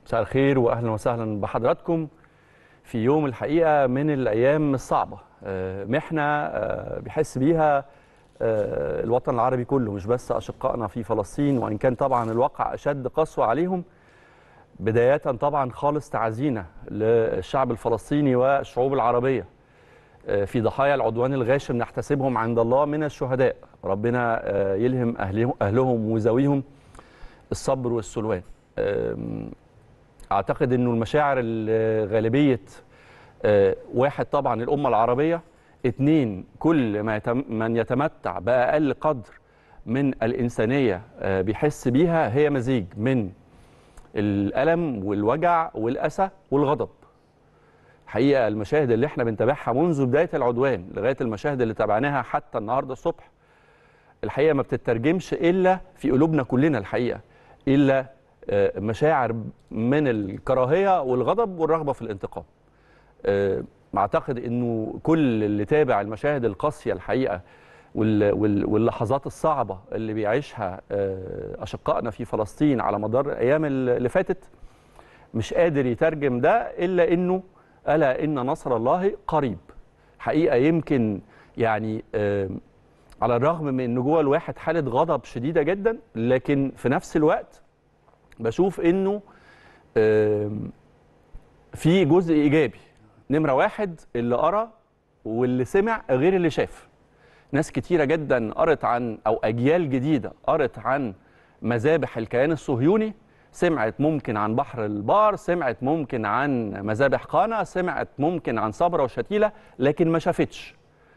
مساء الخير واهلا وسهلا بحضراتكم في يوم الحقيقه من الايام الصعبه آه، محنه آه، بيحس بيها آه، الوطن العربي كله مش بس اشقائنا في فلسطين وان كان طبعا الواقع اشد قسوه عليهم بدايه طبعا خالص تعزينا للشعب الفلسطيني والشعوب العربيه آه، في ضحايا العدوان الغاشم نحتسبهم عند الله من الشهداء ربنا آه، يلهم اهلهم اهلهم وذويهم الصبر والسلوان آم، اعتقد انه المشاعر ال- غالبيه آه، واحد طبعا الامه العربيه اتنين كل ما يتم من يتمتع باقل قدر من الانسانيه آه، بيحس بيها هي مزيج من الالم والوجع والاسى والغضب حقيقه المشاهد اللي احنا بنتابعها منذ بدايه العدوان لغايه المشاهد اللي تابعناها حتى النهارده الصبح الحقيقه ما بتترجمش الا في قلوبنا كلنا الحقيقه الا آه، مشاعر من الكراهيه والغضب والرغبه في الانتقام. آه، اعتقد انه كل اللي تابع المشاهد القاسيه الحقيقه وال- وال- واللحظات الصعبه اللي بيعيشها آه، اشقائنا في فلسطين على مدار الايام اللي فاتت مش قادر يترجم ده الا انه الا ان نصر الله قريب. حقيقه يمكن يعني آه، على الرغم من ان جوه الواحد حاله غضب شديده جدا لكن في نفس الوقت بشوف انه آم، في جزء ايجابي نمره واحد اللي قرا واللي سمع غير اللي شاف ناس كتيره جدا قرت عن او اجيال جديده قرت عن مذابح الكيان الصهيوني سمعت ممكن عن بحر البار سمعت ممكن عن مذابح قانا سمعت ممكن عن صبرا وشتيله لكن ما شافتش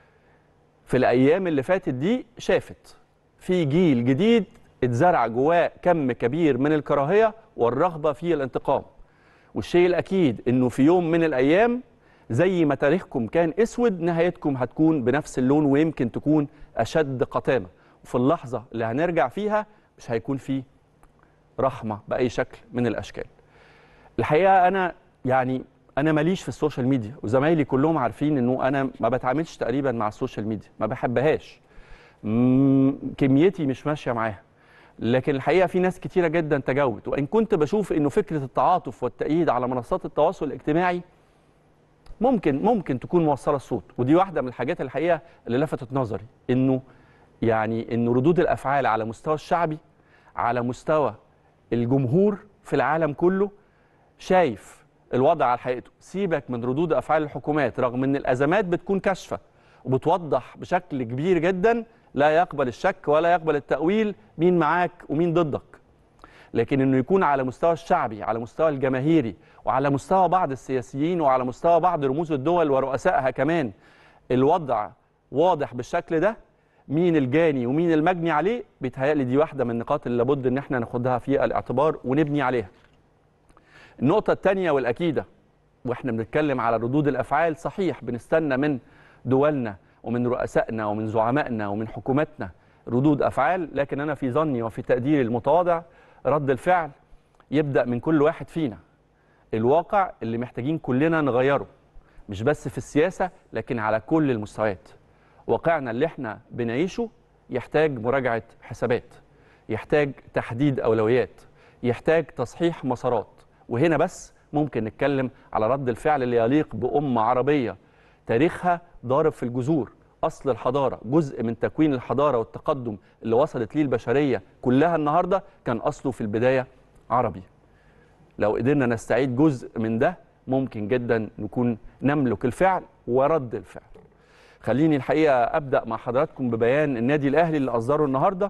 في الايام اللي فاتت دي شافت في جيل جديد اتزرع جواه كم كبير من الكراهيه والرغبه في الانتقام والشيء الاكيد انه في يوم من الايام زي ما تاريخكم كان اسود نهايتكم هتكون بنفس اللون ويمكن تكون اشد قتامه وفي اللحظه اللي هنرجع فيها مش هيكون في رحمه باي شكل من الاشكال الحقيقه انا يعني انا ماليش في السوشيال ميديا وزمايلي كلهم عارفين انه انا ما بتعاملش تقريبا مع السوشيال ميديا ما بحبهاش مم، كميتي مش ماشيه معاها لكن الحقيقه في ناس كتيره جدا تجاوبت وان كنت بشوف انه فكره التعاطف والتأييد على منصات التواصل الاجتماعي ممكن ممكن تكون موصله الصوت ودي واحده من الحاجات الحقيقه اللي لفتت نظري انه يعني انه ردود الافعال على مستوى الشعبي على مستوى الجمهور في العالم كله شايف الوضع على حقيقته سيبك من ردود افعال الحكومات رغم ان الازمات بتكون كاشفه وبتوضح بشكل كبير جدا لا يقبل الشك ولا يقبل التاويل مين معاك ومين ضدك لكن انه يكون على مستوى الشعبي على مستوى الجماهيري وعلى مستوى بعض السياسيين وعلى مستوى بعض رموز الدول ورؤسائها كمان الوضع واضح بالشكل ده مين الجاني ومين المجني عليه بيتهيألي دي واحده من النقاط اللي لابد ان احنا ناخدها في الاعتبار ونبني عليها النقطة الثانية والأكيدة واحنا بنتكلم على ردود الأفعال صحيح بنستنى من دولنا ومن رؤسائنا ومن زعمائنا ومن حكوماتنا ردود أفعال لكن أنا في ظني وفي تقديري المتواضع رد الفعل يبدأ من كل واحد فينا الواقع اللي محتاجين كلنا نغيره مش بس في السياسة لكن على كل المستويات واقعنا اللي احنا بنعيشه يحتاج مراجعة حسابات يحتاج تحديد أولويات يحتاج تصحيح مسارات وهنا بس ممكن نتكلم على رد الفعل اللي يليق بأمة عربية تاريخها ضارب في الجذور أصل الحضارة جزء من تكوين الحضارة والتقدم اللي وصلت ليه البشرية كلها النهاردة كان أصله في البداية عربي لو قدرنا نستعيد جزء من ده ممكن جدا نكون نملك الفعل ورد الفعل خليني الحقيقة أبدأ مع حضراتكم ببيان النادي الأهلي اللي أصدره النهاردة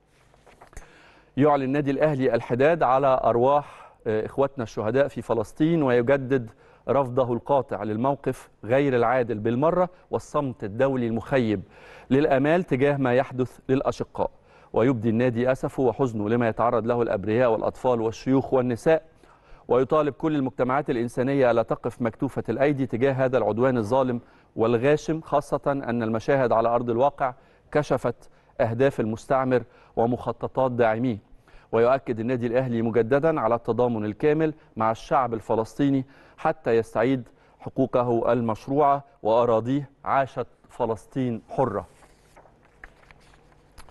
يعلن النادي الأهلي الحداد على أرواح آه، إخواتنا الشهداء في فلسطين ويجدد رفضه القاطع للموقف غير العادل بالمرة والصمت الدولي المخيب للأمال تجاه ما يحدث للأشقاء ويبدي النادي أسفه وحزنه لما يتعرض له الأبرياء والأطفال والشيوخ والنساء ويطالب كل المجتمعات الإنسانية ألا تقف مكتوفة الأيدي تجاه هذا العدوان الظالم والغاشم خاصة أن المشاهد على أرض الواقع كشفت أهداف المستعمر ومخططات داعميه ويؤكد النادي الأهلي مجددا على التضامن الكامل مع الشعب الفلسطيني حتى يستعيد حقوقه المشروعة وأراضيه عاشت فلسطين حرة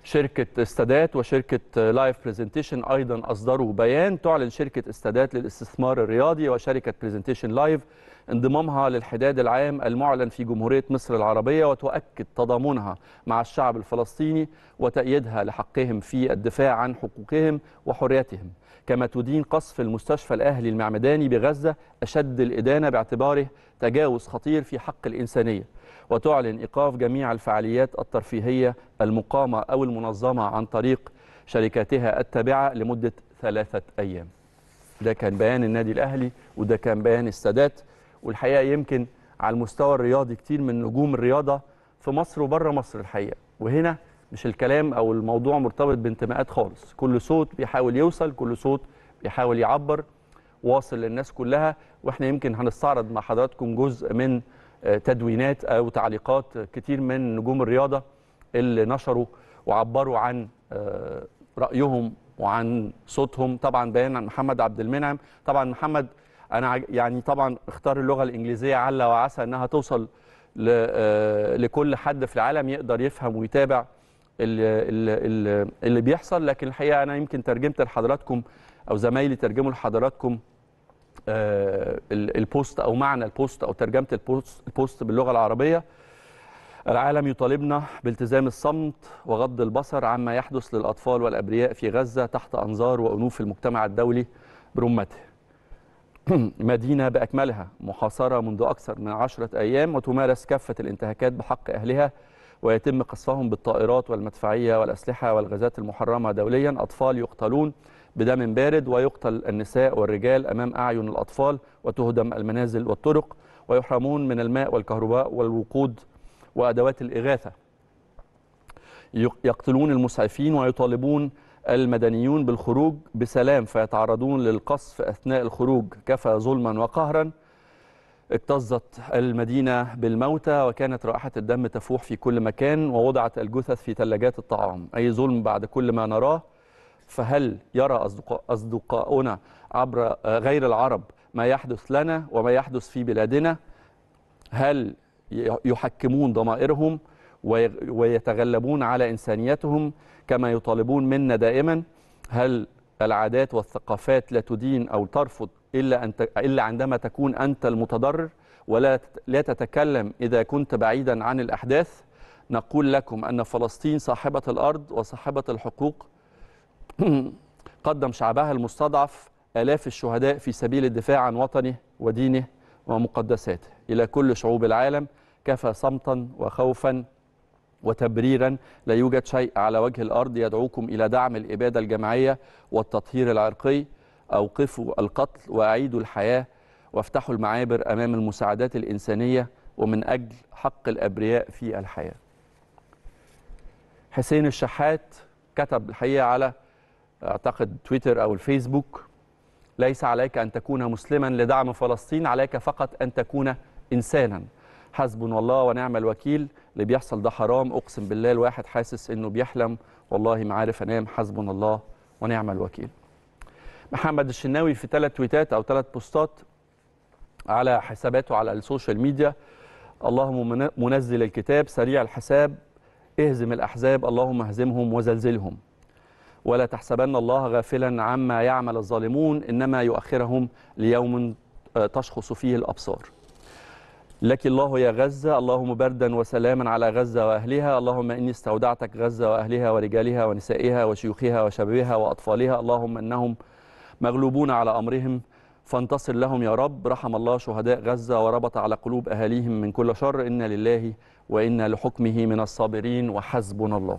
شركة استادات وشركة لايف برزنتيشن أيضا أصدروا بيان تعلن شركة استادات للاستثمار الرياضي وشركة برزنتيشن لايف انضمامها للحداد العام المعلن في جمهورية مصر العربية وتؤكد تضامنها مع الشعب الفلسطيني وتأييدها لحقهم في الدفاع عن حقوقهم وحرياتهم كما تدين قصف المستشفى الأهلي المعمداني بغزة أشد الإدانة باعتباره تجاوز خطير في حق الإنسانية وتعلن إيقاف جميع الفعاليات الترفيهية المقامة أو المنظمة عن طريق شركاتها التابعة لمدة ثلاثة أيام ده كان بيان النادي الأهلي وده كان بيان السادات والحقيقة يمكن على المستوى الرياضي كتير من نجوم الرياضة في مصر وبره مصر الحقيقة وهنا مش الكلام أو الموضوع مرتبط بانتماءات خالص كل صوت بيحاول يوصل كل صوت بيحاول يعبر واصل للناس كلها واحنا يمكن هنستعرض مع حضراتكم جزء من تدوينات او تعليقات كتير من نجوم الرياضه اللي نشروا وعبروا عن رايهم وعن صوتهم طبعا بيان عن محمد عبد المنعم طبعا محمد انا يعني طبعا اختار اللغه الانجليزيه عل وعسى انها توصل لكل حد في العالم يقدر يفهم ويتابع اللي, اللي, اللي بيحصل لكن الحقيقه انا يمكن ترجمت لحضراتكم او زمايلي ترجموا لحضراتكم آه البوست او معنى البوست او ترجمه البوست, البوست باللغه العربيه العالم يطالبنا بالتزام الصمت وغض البصر عما يحدث للاطفال والابرياء في غزه تحت انظار وانوف المجتمع الدولي برمته. مدينه باكملها محاصره منذ اكثر من عشره ايام وتمارس كافه الانتهاكات بحق اهلها ويتم قصفهم بالطائرات والمدفعيه والاسلحه والغازات المحرمه دوليا، اطفال يقتلون بدم بارد ويقتل النساء والرجال امام اعين الاطفال وتهدم المنازل والطرق ويحرمون من الماء والكهرباء والوقود وادوات الاغاثه. يقتلون المسعفين ويطالبون المدنيون بالخروج بسلام فيتعرضون للقصف اثناء الخروج كفى ظلما وقهرا. اكتظت المدينه بالموتى وكانت رائحه الدم تفوح في كل مكان ووضعت الجثث في ثلاجات الطعام، اي ظلم بعد كل ما نراه فهل يرى أصدقاء أصدقاؤنا عبر غير العرب ما يحدث لنا وما يحدث في بلادنا هل يحكمون ضمائرهم ويتغلبون على إنسانيتهم كما يطالبون منا دائما هل العادات والثقافات لا تدين أو ترفض إلا, أن إلا عندما تكون أنت المتضرر ولا لا تتكلم إذا كنت بعيدا عن الأحداث نقول لكم أن فلسطين صاحبة الأرض وصاحبة الحقوق قدم شعبها المستضعف آلاف الشهداء في سبيل الدفاع عن وطنه ودينه ومقدساته إلى كل شعوب العالم كفى صمتا وخوفا وتبريرا لا يوجد شيء على وجه الأرض يدعوكم إلى دعم الإبادة الجماعية والتطهير العرقي أوقفوا القتل وأعيدوا الحياة وافتحوا المعابر أمام المساعدات الإنسانية ومن أجل حق الأبرياء في الحياة حسين الشحات كتب الحقيقة على اعتقد تويتر او الفيسبوك ليس عليك ان تكون مسلما لدعم فلسطين عليك فقط ان تكون انسانا حسبنا الله ونعم الوكيل اللي بيحصل ده حرام اقسم بالله الواحد حاسس انه بيحلم والله ما عارف انام حسبنا الله ونعم الوكيل محمد الشناوي في ثلاث تويتات او ثلاث بوستات على حساباته على السوشيال ميديا اللهم منزل الكتاب سريع الحساب اهزم الاحزاب اللهم اهزمهم وزلزلهم ولا تحسبن الله غافلا عما يعمل الظالمون انما يؤخرهم ليوم تشخص فيه الابصار. لك الله يا غزه اللهم بردا وسلاما على غزه واهلها اللهم اني استودعتك غزه واهلها ورجالها ونسائها وشيوخها وشبابها واطفالها اللهم انهم مغلوبون على امرهم فانتصر لهم يا رب رحم الله شهداء غزه وربط على قلوب اهاليهم من كل شر انا لله وانا لحكمه من الصابرين وحسبنا الله.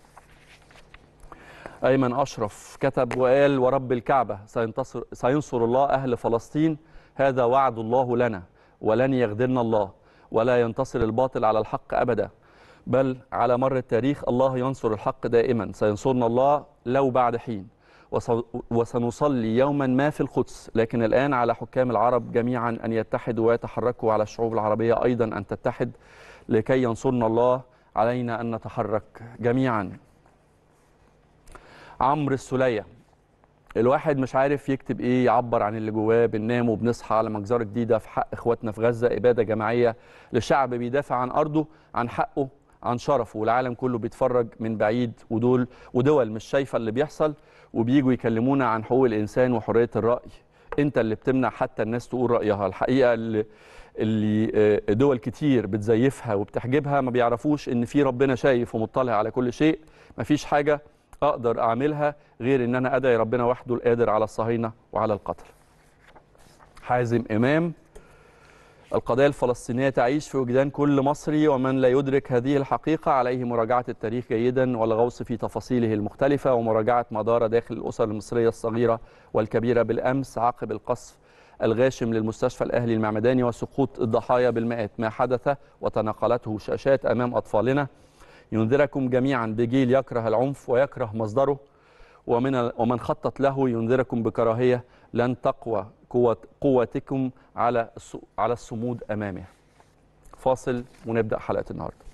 أيمن أشرف كتب وقال ورب الكعبة سينتصر, سينصر الله أهل فلسطين هذا وعد الله لنا ولن يغدرنا الله ولا ينتصر الباطل على الحق أبدا بل على مر التاريخ الله ينصر الحق دائما سينصرنا الله لو بعد حين وسنصلي يوما ما في القدس لكن الآن على حكام العرب جميعا أن يتحدوا ويتحركوا على الشعوب العربية أيضا أن تتحد لكي ينصرنا الله علينا أن نتحرك جميعا عمرو السلية الواحد مش عارف يكتب ايه يعبر عن اللي جواه بننام وبنصحى على مجزرة جديدة في حق اخواتنا في غزة ابادة جماعية لشعب بيدافع عن ارضه عن حقه عن شرفه والعالم كله بيتفرج من بعيد ودول ودول مش شايفه اللي بيحصل وبييجوا يكلمونا عن حقوق الانسان وحريه الراي انت اللي بتمنع حتى الناس تقول رايها الحقيقه اللي اللي دول كتير بتزيفها وبتحجبها ما بيعرفوش ان في ربنا شايف ومطلع على كل شيء مفيش حاجه اقدر اعملها غير ان انا ادعي ربنا وحده القادر على الصهاينه وعلى القتل حازم امام القضيه الفلسطينيه تعيش في وجدان كل مصري ومن لا يدرك هذه الحقيقه عليه مراجعه التاريخ جيدا والغوص في تفاصيله المختلفه ومراجعه ما دار داخل الاسر المصريه الصغيره والكبيره بالامس عقب القصف الغاشم للمستشفى الاهلي المعمداني وسقوط الضحايا بالمئات ما حدث وتناقلته شاشات امام اطفالنا ينذركم جميعا بجيل يكره العنف ويكره مصدره ومن ومن خطط له ينذركم بكراهيه لن تقوى قوة قوتكم على على الصمود امامه. فاصل ونبدا حلقه النهارده.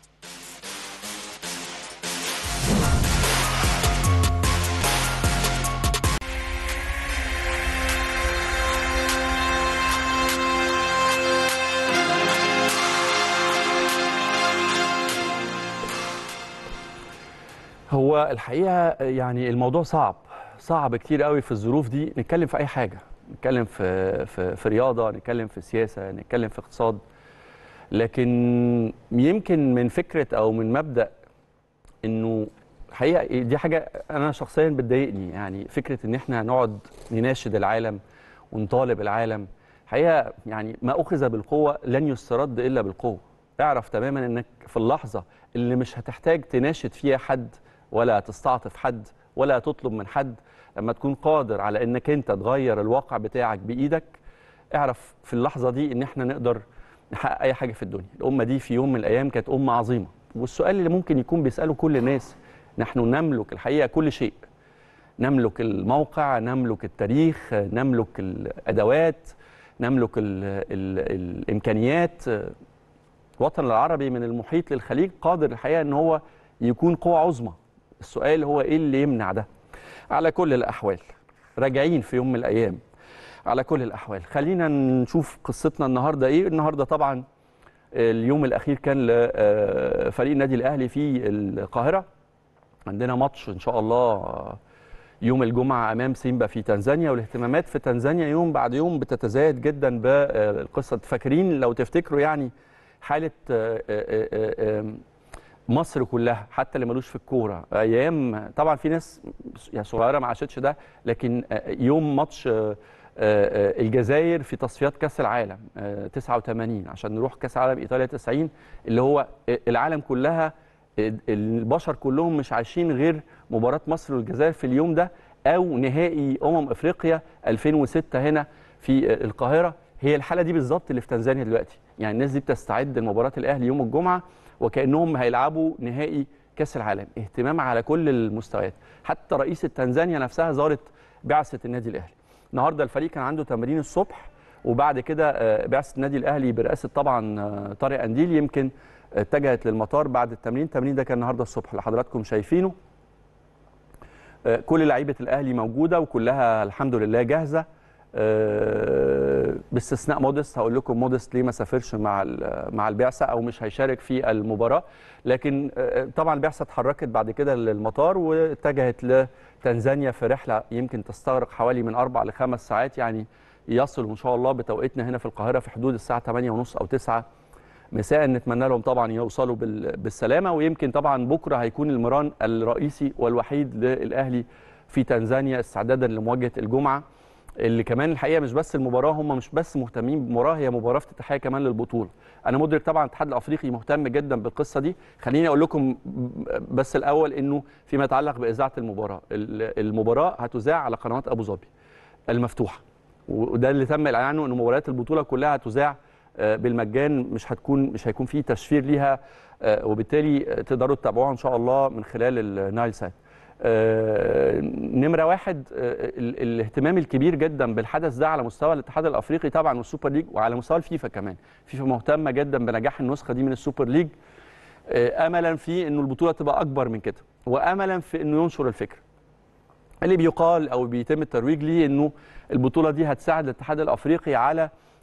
هو الحقيقه يعني الموضوع صعب صعب كتير قوي في الظروف دي نتكلم في اي حاجه نتكلم في في, في رياضه نتكلم في سياسه نتكلم في اقتصاد لكن يمكن من فكره او من مبدا انه الحقيقه دي حاجه انا شخصيا بتضايقني يعني فكره ان احنا نقعد نناشد العالم ونطالب العالم الحقيقه يعني ما اخذ بالقوه لن يسترد الا بالقوه اعرف تماما انك في اللحظه اللي مش هتحتاج تناشد فيها حد ولا تستعطف حد ولا تطلب من حد لما تكون قادر على انك انت تغير الواقع بتاعك بايدك اعرف في اللحظه دي ان احنا نقدر نحقق اي حاجه في الدنيا الامه دي في يوم من الايام كانت امه عظيمه والسؤال اللي ممكن يكون بيساله كل الناس نحن نملك الحقيقه كل شيء نملك الموقع نملك التاريخ نملك الادوات نملك ال ال الامكانيات الوطن العربي من المحيط للخليج قادر الحقيقه ان هو يكون قوه عظمى السؤال هو ايه اللي يمنع ده على كل الاحوال راجعين في يوم من الايام على كل الاحوال خلينا نشوف قصتنا النهارده ايه النهارده طبعا اليوم الاخير كان لفريق النادي الاهلي في القاهره عندنا ماتش ان شاء الله يوم الجمعه امام سيمبا في تنزانيا والاهتمامات في تنزانيا يوم بعد يوم بتتزايد جدا بالقصه فاكرين لو تفتكروا يعني حاله مصر كلها حتى اللي ملوش في الكوره ايام طبعا في ناس يعني صغيره ما عاشتش ده لكن يوم ماتش الجزائر في تصفيات كاس العالم 89 عشان نروح كاس العالم ايطاليا 90 اللي هو العالم كلها البشر كلهم مش عايشين غير مباراه مصر والجزائر في اليوم ده او نهائي امم افريقيا 2006 هنا في القاهره هي الحاله دي بالظبط اللي في تنزانيا دلوقتي يعني الناس دي بتستعد لمباراه الاهلي يوم الجمعه وكانهم هيلعبوا نهائي كاس العالم اهتمام على كل المستويات حتى رئيسه تنزانيا نفسها زارت بعثه النادي الاهلي النهارده الفريق كان عنده تمرين الصبح وبعد كده بعثه النادي الاهلي برئاسه طبعا طارق انديل يمكن اتجهت للمطار بعد التمرين التمرين ده كان النهارده الصبح اللي حضراتكم شايفينه كل لعيبه الاهلي موجوده وكلها الحمد لله جاهزه باستثناء مودست هقول لكم مودست ليه ما سافرش مع مع البعثه او مش هيشارك في المباراه لكن طبعا البعثه اتحركت بعد كده للمطار واتجهت لتنزانيا في رحله يمكن تستغرق حوالي من اربع لخمس ساعات يعني يصلوا ان شاء الله بتوقيتنا هنا في القاهره في حدود الساعه 8:30 او 9 مساء نتمنى لهم طبعا يوصلوا بالسلامه ويمكن طبعا بكره هيكون المران الرئيسي والوحيد للاهلي في تنزانيا استعدادا لمواجهه الجمعه اللي كمان الحقيقه مش بس المباراه هم مش بس مهتمين بالمباراه هي مباراه افتتاحيه كمان للبطوله انا مدرك طبعا الاتحاد الافريقي مهتم جدا بالقصه دي خليني اقول لكم بس الاول انه فيما يتعلق باذاعه المباراه المباراه هتذاع على قنوات ابو ظبي المفتوحه وده اللي تم الاعلان عنه ان مباريات البطوله كلها هتذاع بالمجان مش هتكون مش هيكون في تشفير ليها وبالتالي تقدروا تتابعوها ان شاء الله من خلال النايل سات آه نمره واحد آه الاهتمام الكبير جدا بالحدث ده على مستوى الاتحاد الافريقي طبعا والسوبر ليج وعلى مستوى الفيفا كمان فيفا مهتمه جدا بنجاح النسخه دي من السوبر ليج آه املا في انه البطوله تبقى اكبر من كده واملا في انه ينشر الفكره اللي بيقال او بيتم الترويج ليه انه البطوله دي هتساعد الاتحاد الافريقي على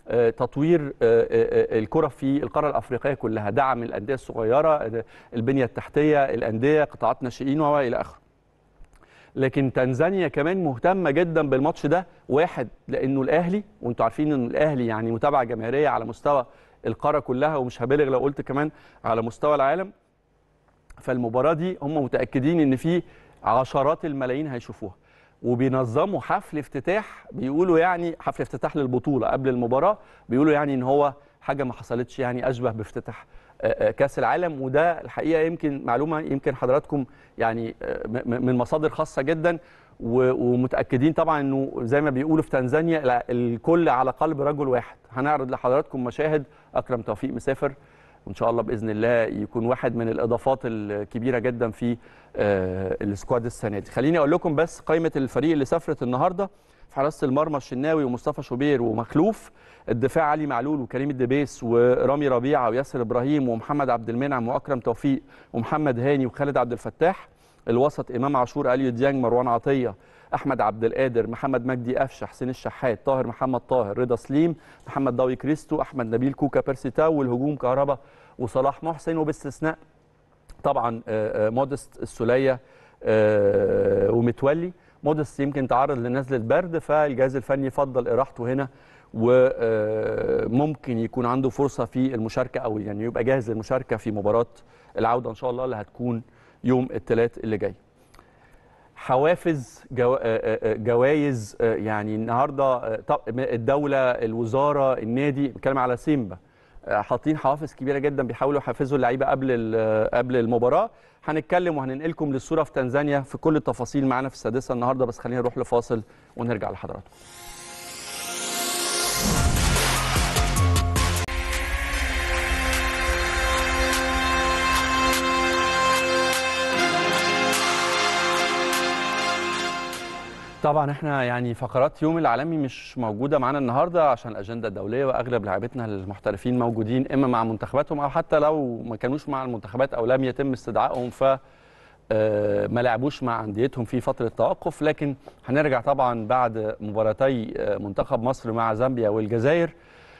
آه، تطوير آه، آه، آه، الكره في القاره الافريقيه كلها دعم الانديه الصغيره آه، البنيه التحتيه الانديه قطاعات ناشئين والى اخره لكن تنزانيا كمان مهتمه جدا بالماتش ده واحد لانه الاهلي وانتم عارفين ان الاهلي يعني متابعه جماهيريه على مستوى القاره كلها ومش هبالغ لو قلت كمان على مستوى العالم فالمباراه دي هم متاكدين ان في عشرات الملايين هيشوفوها وبينظموا حفل افتتاح بيقولوا يعني حفل افتتاح للبطوله قبل المباراه بيقولوا يعني ان هو حاجه ما حصلتش يعني اشبه بافتتاح آه، آه، كاس العالم وده الحقيقه يمكن معلومه يمكن حضراتكم يعني آه، م- م- من مصادر خاصه جدا و- ومتاكدين طبعا انه زي ما بيقولوا في تنزانيا لا، الكل على قلب رجل واحد هنعرض لحضراتكم مشاهد اكرم توفيق مسافر وان شاء الله باذن الله يكون واحد من الاضافات الكبيره جدا في آه، السكواد السنه دي خليني اقول لكم بس قائمه الفريق اللي سافرت النهارده في حراسه المرمى الشناوي ومصطفى شوبير ومخلوف الدفاع علي معلول وكريم الدبيس ورامي ربيعه وياسر ابراهيم ومحمد عبد المنعم واكرم توفيق ومحمد هاني وخالد عبد الفتاح الوسط امام عاشور اليو ديانج مروان عطيه احمد عبد القادر محمد مجدي قفشه حسين الشحات طاهر محمد طاهر رضا سليم محمد ضوي كريستو احمد نبيل كوكا بيرسي تاو والهجوم كهربا وصلاح محسن وباستثناء طبعا آه، آه، مودست السوليه آه، ومتولي مودست يمكن تعرض لنزله برد فالجهاز الفني فضل اراحته هنا وممكن يكون عنده فرصه في المشاركه او يعني يبقى جاهز للمشاركه في مباراه العوده ان شاء الله اللي هتكون يوم الثلاث اللي جاي. حوافز جو... جوائز يعني النهارده آه، طب- الدوله الوزاره النادي بتكلم على سيمبا آه، حاطين حوافز كبيره جدا بيحاولوا يحفزوا اللعيبه قبل ال- قبل المباراه هنتكلم وهننقلكم للصوره في تنزانيا في كل التفاصيل معانا في السادسه النهارده بس خلينا نروح لفاصل ونرجع لحضراتكم طبعا احنا يعني فقرات يوم العالمي مش موجوده معانا النهارده عشان الاجنده الدوليه واغلب لاعبتنا المحترفين موجودين اما مع منتخباتهم او حتى لو ما كانوش مع المنتخبات او لم يتم استدعائهم ف آه، ما لعبوش مع انديتهم في فتره توقف لكن هنرجع طبعا بعد مباراتي آه، منتخب مصر مع زامبيا والجزائر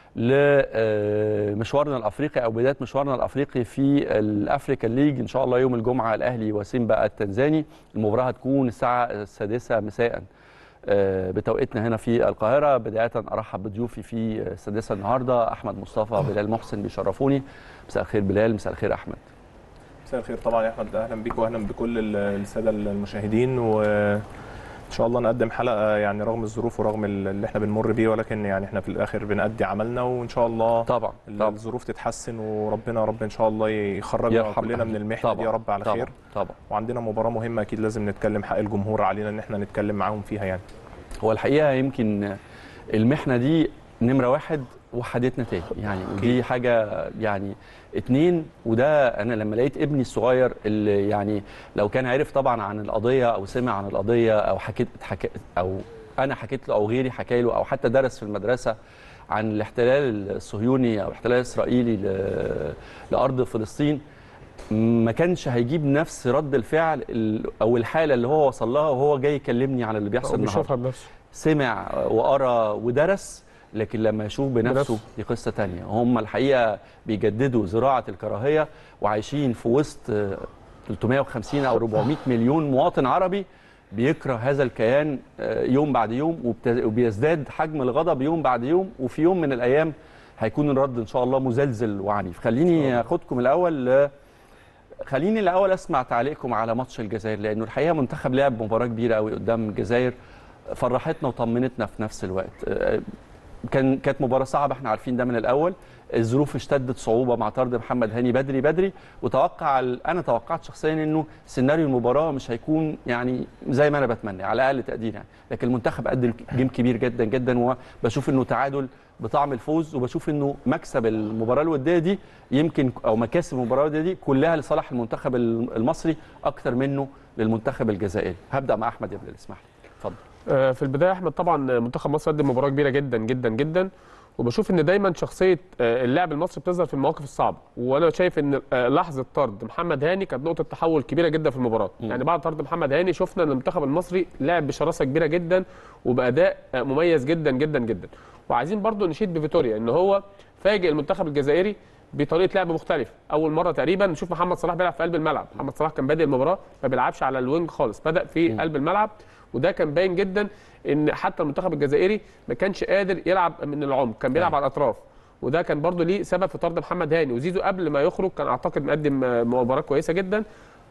لمشوارنا الافريقي او بدايه مشوارنا الافريقي في الافريكان ليج ان شاء الله يوم الجمعه الاهلي وسيمبا التنزاني المباراه هتكون الساعه السادسه مساء آه، بتوقيتنا هنا في القاهره بدايه ارحب بضيوفي في السادسه النهارده احمد مصطفى بلال محسن بيشرفوني مساء الخير بلال مساء الخير احمد مساء الخير طبعا يا احمد اهلا بيك واهلا بكل ال- الساده المشاهدين وان شاء الله نقدم حلقه يعني رغم الظروف ورغم ال- اللي احنا بنمر بيه ولكن يعني احنا في الاخر بنأدي عملنا وان شاء الله طبعا طبعا الظروف تتحسن وربنا يا رب ان شاء الله يخرجنا يرحم كلنا من أهلنا. المحنه دي يا رب على طبعا خير طبعا وعندنا مباراه مهمه اكيد لازم نتكلم حق الجمهور علينا ان احنا نتكلم معاهم فيها يعني هو الحقيقه يمكن المحنه دي نمره واحد وحدتنا تاني يعني دي حاجه يعني اتنين وده انا لما لقيت ابني الصغير اللي يعني لو كان عرف طبعا عن القضيه او سمع عن القضيه او حكيت حكي او انا حكيت له او غيري حكى له او حتى درس في المدرسه عن الاحتلال الصهيوني او الاحتلال الاسرائيلي ل- لارض فلسطين ما كانش هيجيب نفس رد الفعل ال- او الحاله اللي هو وصل لها وهو جاي يكلمني على اللي بيحصل النهارده بيشوفها بنفسه سمع وقرا ودرس لكن لما يشوف بنفسه بنفسه. دي قصه تانية هم الحقيقه بيجددوا زراعه الكراهيه وعايشين في وسط آه، 350 او 400 مليون مواطن عربي بيكره هذا الكيان آه، يوم بعد يوم وبت- وبيزداد حجم الغضب يوم بعد يوم وفي يوم من الايام هيكون الرد ان شاء الله مزلزل وعنيف خليني اخدكم الاول ل- خليني الاول اسمع تعليقكم على ماتش الجزائر لانه الحقيقه منتخب لعب مباراه كبيره قوي قدام الجزائر فرحتنا وطمنتنا في نفس الوقت آه، كان كانت مباراه صعبه احنا عارفين ده من الاول الظروف اشتدت صعوبه مع طرد محمد هاني بدري بدري وتوقع ال- انا توقعت شخصيا انه سيناريو المباراه مش هيكون يعني زي ما انا بتمنى على اقل تقدير يعني لكن المنتخب قدم جيم كبير جدا جدا وبشوف انه تعادل بطعم الفوز وبشوف انه مكسب المباراه الوديه دي يمكن او مكاسب المباراه الوديه دي كلها لصالح المنتخب المصري اكتر منه للمنتخب الجزائري هبدا مع احمد يا بلال اسمح لي اتفضل آه، في البدايه احمد طبعا منتخب مصر قدم مباراه كبيره جدا جدا جدا وبشوف ان دايما شخصيه آه، اللاعب المصري بتظهر في المواقف الصعبه وانا شايف ان آه، لحظه طرد محمد هاني كانت نقطه تحول كبيره جدا في المباراه مم. يعني بعد طرد محمد هاني شفنا ان المنتخب المصري لعب بشراسه كبيره جدا وباداء آه، مميز جدا جدا جدا وعايزين برضو نشيد بفيتوريا ان هو فاجئ المنتخب الجزائري بطريقه لعب مختلفه اول مره تقريبا نشوف محمد صلاح بيلعب في قلب الملعب محمد صلاح كان بادئ المباراه ما بيلعبش على الوينج خالص بدا في قلب الملعب وده كان باين جدا ان حتى المنتخب الجزائري ما كانش قادر يلعب من العمق كان بيلعب على الاطراف وده كان برضو ليه سبب في طرد محمد هاني وزيزو قبل ما يخرج كان اعتقد مقدم آه، مباراه كويسه جدا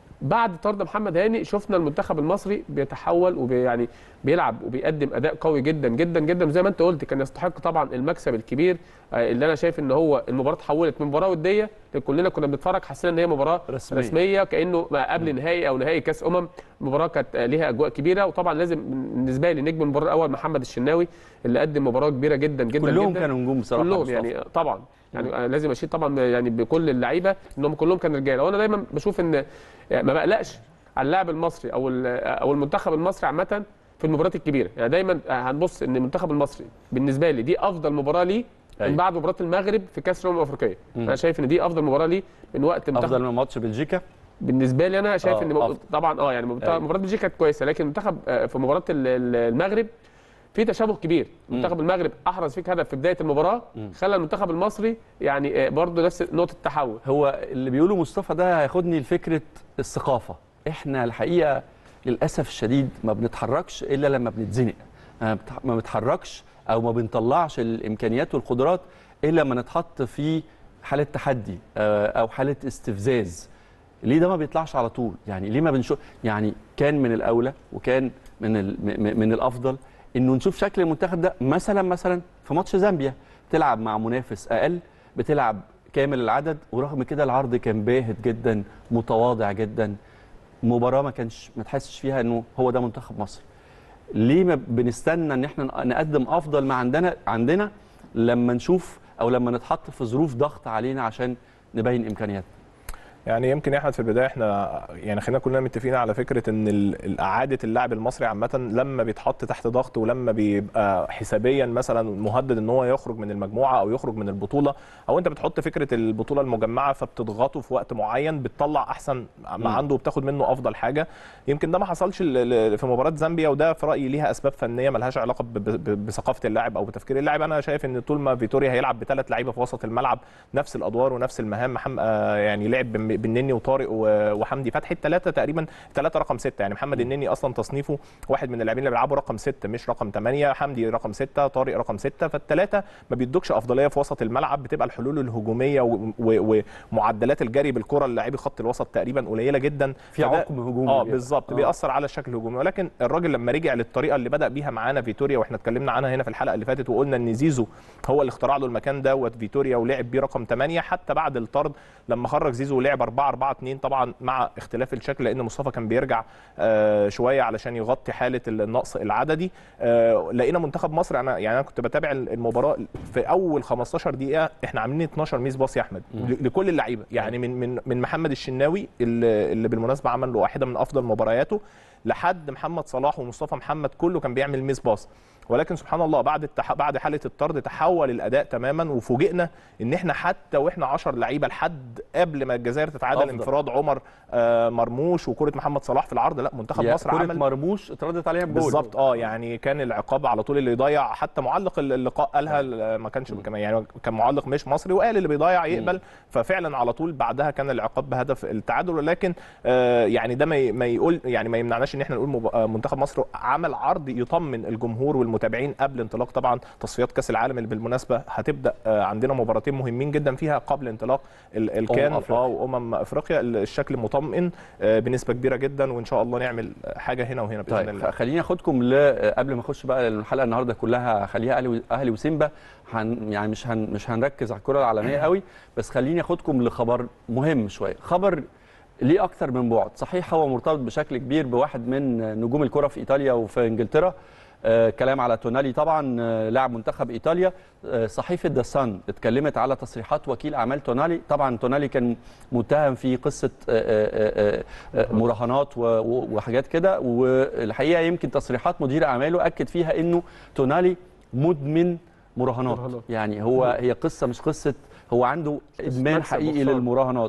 بعد طرد محمد هاني شفنا المنتخب المصري بيتحول ويعني بيلعب وبيقدم اداء قوي جدا جدا جدا وزي ما انت قلت كان يستحق طبعا المكسب الكبير آه، اللي انا شايف ان هو المباراه اتحولت من مباراه وديه كلنا كنا بنتفرج حسينا ان هي مباراه رسمية. رسميه كانه ما قبل نهائي او نهائي كاس امم المباراه كانت آه، ليها اجواء كبيره وطبعا لازم بالنسبه لي نجم المباراه الاول محمد الشناوي اللي قدم مباراه كبيره جدا جدا كلهم جدا كانوا نجوم بصراحه كلهم مصطفى. يعني طبعا يعني أنا لازم اشيد طبعا يعني بكل اللعيبه انهم كلهم كانوا رجاله وانا دايما بشوف ان يعني ما بقلقش على اللاعب المصري او ال- او المنتخب المصري عامه في المباريات الكبيره يعني دايما هنبص ان المنتخب المصري بالنسبه لي دي افضل مباراه ليه أيوة. من بعد مباراه المغرب في كاس الامم الافريقيه انا شايف ان دي افضل مباراه ليه من وقت منتخب افضل من ماتش بلجيكا بالنسبه لي انا شايف آه، ان أفضل. طبعا اه يعني مباراة- أيوة. مباراه بلجيكا كانت كويسه لكن المنتخب آه، في مباراه ال- ال- المغرب في تشابه كبير منتخب المغرب احرز فيك هدف في بدايه المباراه خلى المنتخب المصري يعني آه، برضه نفس نقطه تحول هو اللي بيقوله مصطفى ده هياخدني لفكره الثقافه احنا الحقيقه للاسف الشديد ما بنتحركش الا لما بنتزنق ما بتح- ما بنتحركش او ما بنطلعش الامكانيات والقدرات الا لما نتحط في حاله تحدي آه، او حاله استفزاز ليه ده ما بيطلعش على طول يعني ليه ما بنشوف يعني كان من الاولى وكان من ال... م- م- من الافضل انه نشوف شكل المنتخب ده مثلا مثلا في ماتش زامبيا تلعب مع منافس اقل بتلعب كامل العدد ورغم كده العرض كان باهت جدا متواضع جدا مباراه ما كانش ما تحسش فيها انه هو ده منتخب مصر ليه ما بنستنى ان احنا نقدم افضل ما عندنا عندنا لما نشوف او لما نتحط في ظروف ضغط علينا عشان نبين امكانياتنا يعني يمكن يا احمد في البدايه احنا يعني خلينا كلنا متفقين على فكره ان ال- اعاده اللاعب المصري عامه لما بيتحط تحت ضغط ولما بيبقى حسابيا مثلا مهدد ان هو يخرج من المجموعه او يخرج من البطوله او انت بتحط فكره البطوله المجمعه فبتضغطه في وقت معين بتطلع احسن ما عنده وبتاخد منه افضل حاجه يمكن ده ما حصلش ل- ل- في مباراه زامبيا وده في رايي ليها اسباب فنيه ملهاش علاقه ب- ب- بثقافه اللاعب او بتفكير اللاعب انا شايف ان طول ما فيتوريا هيلعب بثلاث لعيبه في وسط الملعب نفس الادوار ونفس المهام محمد آه يعني لعب بن- بالنني وطارق و- وحمدي فتحي الثلاثه تقريبا ثلاثه رقم سته يعني محمد النني اصلا تصنيفه واحد من اللاعبين اللي بيلعبوا رقم سته مش رقم ثمانيه حمدي رقم سته طارق رقم سته فالثلاثه ما بيدوكش افضليه في وسط الملعب بتبقى الحلول الهجوميه و- و- ومعدلات الجري بالكره اللاعبي خط الوسط تقريبا قليله جدا في فده- عقم هجومي اه كده. بالظبط آه. بيأثر على الشكل الهجومي ولكن الراجل لما رجع للطريقه اللي بدا بيها معانا فيتوريا واحنا اتكلمنا عنها هنا في الحلقه اللي فاتت وقلنا ان زيزو هو اللي اخترع له المكان دوت فيتوريا ولعب بيه رقم 8 حتى بعد الطرد لما خرج زيزو ولعب 4 4 2 طبعا مع اختلاف الشكل لان مصطفى كان بيرجع آه شويه علشان يغطي حاله النقص العددي آه لقينا منتخب مصر انا يعني انا كنت بتابع المباراه في اول 15 دقيقه احنا عاملين 12 ميس باص يا احمد ل- لكل اللعيبه يعني من من من محمد الشناوي اللي, اللي بالمناسبه عمل له واحده من افضل مبارياته لحد محمد صلاح ومصطفى محمد كله كان بيعمل ميس باص ولكن سبحان الله بعد التح... بعد حاله الطرد تحول الاداء تماما وفوجئنا ان احنا حتى واحنا 10 لعيبه لحد قبل ما الجزائر تتعادل أفضل. انفراد عمر آه مرموش وكره محمد صلاح في العرض لا منتخب يا مصر كرة عمل مرموش اتردت عليها بجول بالظبط اه يعني كان العقاب على طول اللي يضيع حتى معلق اللقاء قالها ال- ما كانش كمان يعني كان معلق مش مصري وقال اللي بيضيع يقبل ففعلا على طول بعدها كان العقاب بهدف التعادل ولكن آه يعني ده ما ي- ما يقول يعني ما يمنعناش ان احنا نقول مب- آه، منتخب مصر عمل عرض يطمن الجمهور والمتابعين قبل انطلاق طبعا تصفيات كاس العالم اللي بالمناسبه هتبدا آه، عندنا مباراتين مهمين جدا فيها قبل انطلاق ال- الكان أفريقيا. اه وامم افريقيا الشكل مطمئن آه، بنسبه كبيره جدا وان شاء الله نعمل حاجه هنا وهنا باذن طيب الله خليني اخدكم ل قبل ما اخش بقى الحلقه النهارده كلها خليها اهلي و- اهلي وسيمبا هن يعني مش هن مش هنركز على الكره العالميه قوي بس خليني اخدكم لخبر مهم شويه خبر ليه اكتر من بعد صحيح هو مرتبط بشكل كبير بواحد من نجوم الكره في ايطاليا وفي انجلترا آه كلام على تونالي طبعا آه لاعب منتخب ايطاليا آه صحيفه ذا سان اتكلمت على تصريحات وكيل اعمال تونالي طبعا تونالي كان متهم في قصه آه آه آه آه مراهنات و- و- وحاجات كده والحقيقه يمكن تصريحات مدير اعماله اكد فيها انه تونالي مدمن مراهنات مراهنات. يعني هو هي قصه مش قصه هو عنده ادمان مكسب حقيقي وخسارة. للمراهنات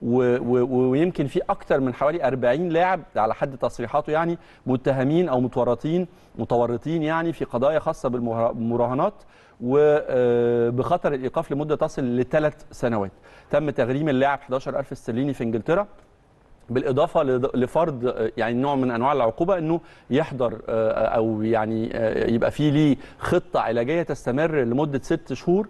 و- و- ويمكن في اكتر من حوالي 40 لاعب على حد تصريحاته يعني متهمين او متورطين متورطين يعني في قضايا خاصه بالمرا- بالمراهنات وبخطر الايقاف لمده تصل لثلاث سنوات تم تغريم اللاعب 11000 استرليني في انجلترا بالاضافه لض- لفرض آه، يعني نوع من انواع العقوبه انه يحضر آه، او يعني آه، يبقى في ليه خطه علاجيه تستمر لمده ست شهور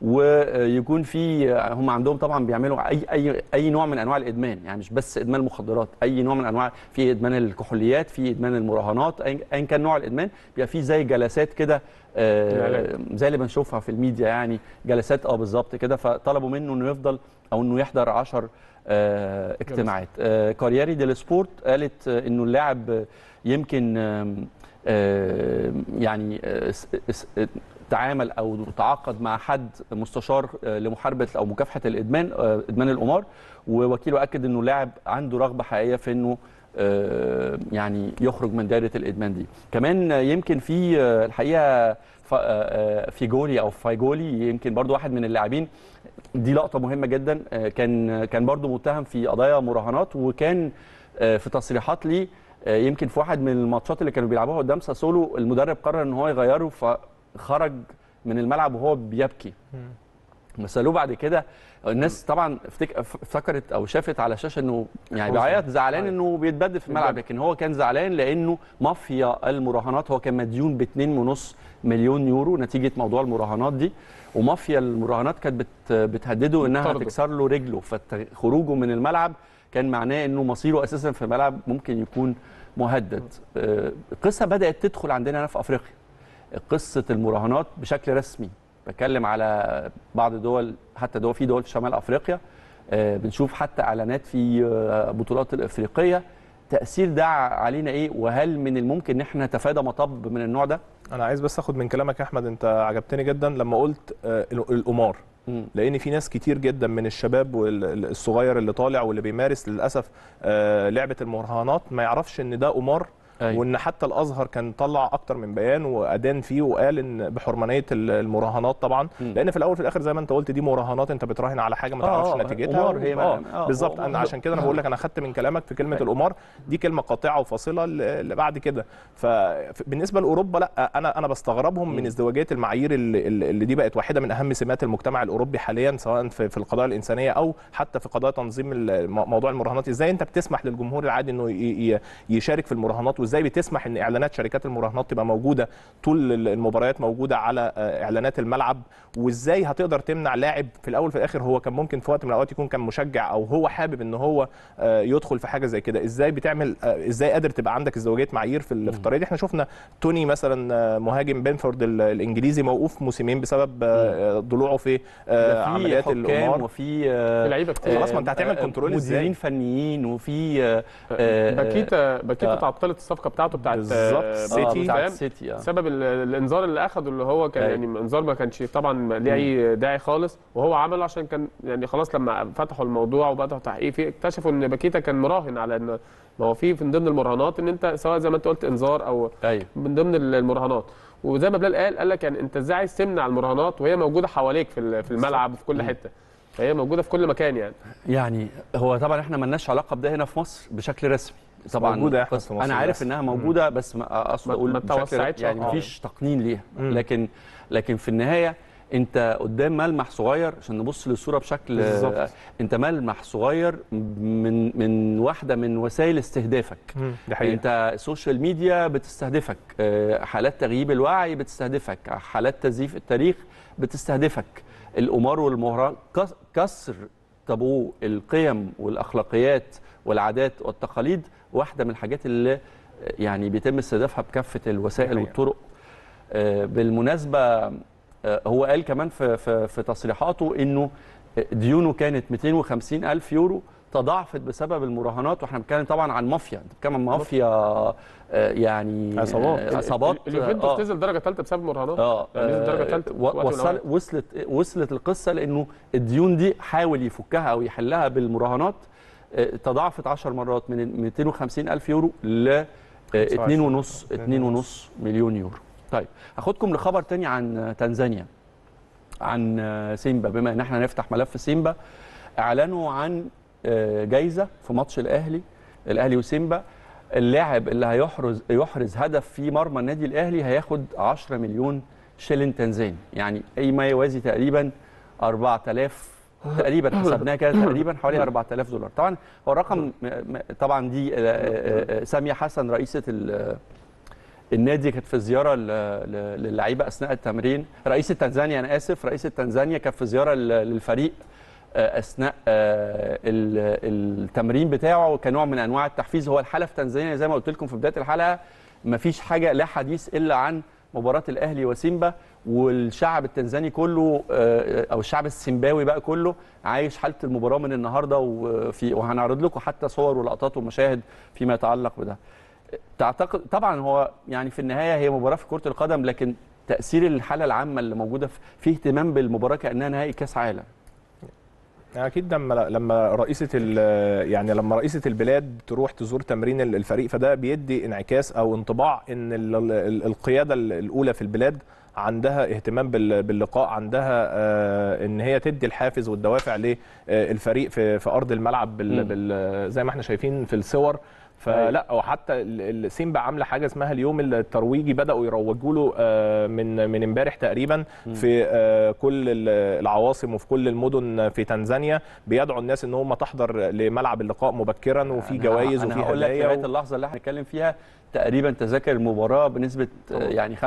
ويكون في هم عندهم طبعا بيعملوا اي اي اي نوع من انواع الادمان يعني مش بس ادمان المخدرات اي نوع من انواع في ادمان الكحوليات في ادمان المراهنات أي- ايا كان نوع الادمان بيبقى في زي جلسات كده آه، العلاج. زي اللي بنشوفها في الميديا يعني جلسات اه بالظبط كده فطلبوا منه انه يفضل او انه يحضر 10 آه، اجتماعات آه، كاريري ديل سبورت قالت آه، انه اللاعب آه، يمكن آم، آه، يعني آه، س- س- تعامل او تعاقد مع حد مستشار آه، لمحاربه او مكافحه الادمان آه، ادمان القمار ووكيله اكد انه اللاعب عنده رغبه حقيقيه في انه آه، يعني يخرج من دائره الادمان دي كمان آه، يمكن في آه، الحقيقه ف- آه، آه، فيجولي او فايجولي يمكن برضو واحد من اللاعبين دي لقطه مهمه جدا آه، كان كان برضو متهم في قضايا مراهنات وكان آه، في تصريحات ليه آه، يمكن في واحد من الماتشات اللي كانوا بيلعبوها قدام ساسولو المدرب قرر ان هو يغيره فخرج من الملعب وهو بيبكي سالوه بعد كده الناس طبعا افتك- افتكرت او شافت على الشاشه انه يعني حزن. بيعيط زعلان أيوة. انه بيتبدل في الملعب بيتبدل. لكن هو كان زعلان لانه مافيا المراهنات هو كان مديون ب 2.5 مليون يورو نتيجه موضوع المراهنات دي ومافيا المراهنات كانت بت بتهدده انها بتطرده. تكسر له رجله فخروجه من الملعب كان معناه انه مصيره اساسا في الملعب ممكن يكون مهدد آه، القصه بدات تدخل عندنا هنا في افريقيا قصه المراهنات بشكل رسمي بتكلم على بعض الدول حتى دول في دول في شمال افريقيا آه، بنشوف حتى اعلانات في آه، بطولات الافريقيه تاثير ده علينا ايه وهل من الممكن ان احنا نتفادى مطب من النوع ده انا عايز بس اخد من كلامك يا احمد انت عجبتني جدا لما قلت آه، ال- القمار مم. لان في ناس كتير جدا من الشباب والصغير اللي طالع واللي بيمارس للاسف آه، لعبه المراهنات ما يعرفش ان ده قمار أيوة. وان حتى الازهر كان طلع اكتر من بيان وادان فيه وقال ان بحرمانيه ال- المراهنات طبعا مم. لان في الاول في الاخر زي ما انت قلت دي مراهنات انت بتراهن على حاجه ما آه، تعرفش آه، نتيجتها قمار هي ما- اه آه، بالظبط هو- انا عشان كده انا بقول لك انا خدت من كلامك في كلمه القمار دي كلمه قاطعه وفاصله ل- اللي بعد كده فبالنسبه لاوروبا لا انا انا بستغربهم من مم. ازدواجيه المعايير اللي, اللي دي بقت واحده من اهم سمات المجتمع الاوروبي حاليا سواء في, في القضايا الانسانيه او حتى في قضايا تنظيم ال- مو- موضوع المراهنات ازاي انت بتسمح للجمهور العادي انه ي- ي- يشارك في المراهنات وازاي بتسمح ان اعلانات شركات المراهنات تبقى موجوده طول ال- المباريات موجوده على آه، اعلانات الملعب وازاي هتقدر تمنع لاعب في الاول في الاخر هو كان ممكن في وقت من الاوقات يكون كان مشجع او هو حابب ان هو آه، يدخل في حاجه زي كده ازاي بتعمل آه، ازاي قادر تبقى عندك ازدواجيه معايير في ال- في الطريقه دي احنا شفنا توني مثلا آه، مهاجم بنفورد ال- الانجليزي موقوف موسمين بسبب آه، ضلوعه في آه، ده في عمليات حكام القمار وفي آه، في لعيبه كتير خلاص ما انت هتعمل آه، كنترول ازاي؟ مديرين فنيين وفي آه، آه، باكيتا باكيتا آه. تعطلت الصفقه بتاعته بتاعت بالظبط. آه، سيتي. آه، فاهم؟ بتاعت سيتي آه. بسبب ال- الانذار اللي اخده اللي هو كان أيوة. يعني انذار ما كانش طبعا ليه اي داعي خالص وهو عمله عشان كان يعني خلاص لما فتحوا الموضوع وبداوا تحقيق فيه اكتشفوا ان باكيتا كان مراهن على ان ما هو في من ضمن المراهنات ان انت سواء زي ما انت قلت انذار او ايوه من ضمن المراهنات وزي ما بلال قال قال لك يعني انت ازاي عايز تمنع المراهنات وهي موجوده حواليك في ال- في الملعب وفي كل حته فهي موجوده في كل مكان يعني يعني هو طبعا احنا مالناش علاقه بده هنا في مصر بشكل رسمي طبعا موجودة يا أحمد قص- في مصر انا عارف للأسف. انها موجوده بس ما اقصد ما- اقول ما بشكل توسعتش يعني أكتر. مفيش تقنين ليها مم. لكن لكن في النهايه انت قدام ملمح صغير عشان نبص للصوره بشكل بالظبط. آه، انت ملمح صغير من من واحده من وسائل استهدافك دي حقيقه انت السوشيال ميديا بتستهدفك آه، حالات تغييب الوعي بتستهدفك حالات تزييف التاريخ بتستهدفك القمار والمهرجان كس- كسر طابو القيم والاخلاقيات والعادات والتقاليد واحده من الحاجات اللي آه، يعني بيتم استهدافها بكافه الوسائل حقيقة. والطرق آه، بالمناسبه آه، هو قال كمان في في في تصريحاته انه ديونه كانت 250 الف يورو تضاعفت بسبب المراهنات واحنا بنتكلم طبعا عن مافيا انت بتتكلم عن مافيا آه، يعني عصابات. آه، عصابات اليوفنتوس آه، نزل درجه ثالثه بسبب مراهنات اه يعني نزل درجه ثالثه و- وصل وصلت وصلت القصه لانه الديون دي حاول يفكها او يحلها بالمراهنات آه، تضاعفت 10 مرات من 250 الف يورو ل 2.5 2.5 مليون يورو طيب هاخدكم لخبر تاني عن آه، تنزانيا عن آه، سيمبا بما ان احنا نفتح ملف سيمبا اعلنوا عن آه، جايزه في ماتش الاهلي الاهلي وسيمبا اللاعب اللي هيحرز يحرز هدف في مرمى النادي الاهلي هياخد 10 مليون شيلين تنزاني يعني اي ما يوازي تقريبا 4000 تقريبا حسبناها كده تقريبا حوالي 4000 دولار طبعا هو الرقم م- م- طبعا دي آه، آه، آه، ساميه حسن رئيسه ال- النادي كانت في زياره ل- ل- للعيبه اثناء التمرين رئيسه تنزانيا انا اسف رئيسه تنزانيا كانت في زياره ل- للفريق آه، اثناء آه، ال- التمرين بتاعه كنوع من انواع التحفيز هو الحاله في تنزانيا زي ما قلت لكم في بدايه الحلقه مفيش حاجه لا حديث الا عن مباراه الاهلي وسيمبا والشعب التنزاني كله آه، او الشعب السيمباوي بقى كله عايش حاله المباراه من النهارده وفي وهنعرض لكم حتى صور ولقطات ومشاهد فيما يتعلق بده تعتقد طبعا هو يعني في النهايه هي مباراه في كره القدم لكن تاثير الحاله العامه اللي موجوده في, في اهتمام بالمباراه كانها نهائي كاس عالم يعني اكيد لما لما رئيسه ال- يعني لما رئيسه البلاد تروح تزور تمرين ال- الفريق فده بيدي انعكاس او انطباع ان ال- ال- القياده ال- الاولى في البلاد عندها اهتمام بال- باللقاء عندها آه، ان هي تدي الحافز والدوافع للفريق في في ارض الملعب بال مم. بال زي ما احنا شايفين في الصور فلا وحتى ال- ال- سيمبا عامله حاجه اسمها اليوم الترويجي بداوا يروجوا له آه، من من امبارح تقريبا في آه، كل ال- العواصم وفي كل المدن في تنزانيا بيدعوا الناس ان هم تحضر لملعب اللقاء مبكرا وفي أنا- جوائز انا وفي هقول لك هدايا لغايه و... اللحظه اللي احنا بنتكلم فيها تقريبا تذاكر المباراه بنسبه آه، طبعا. يعني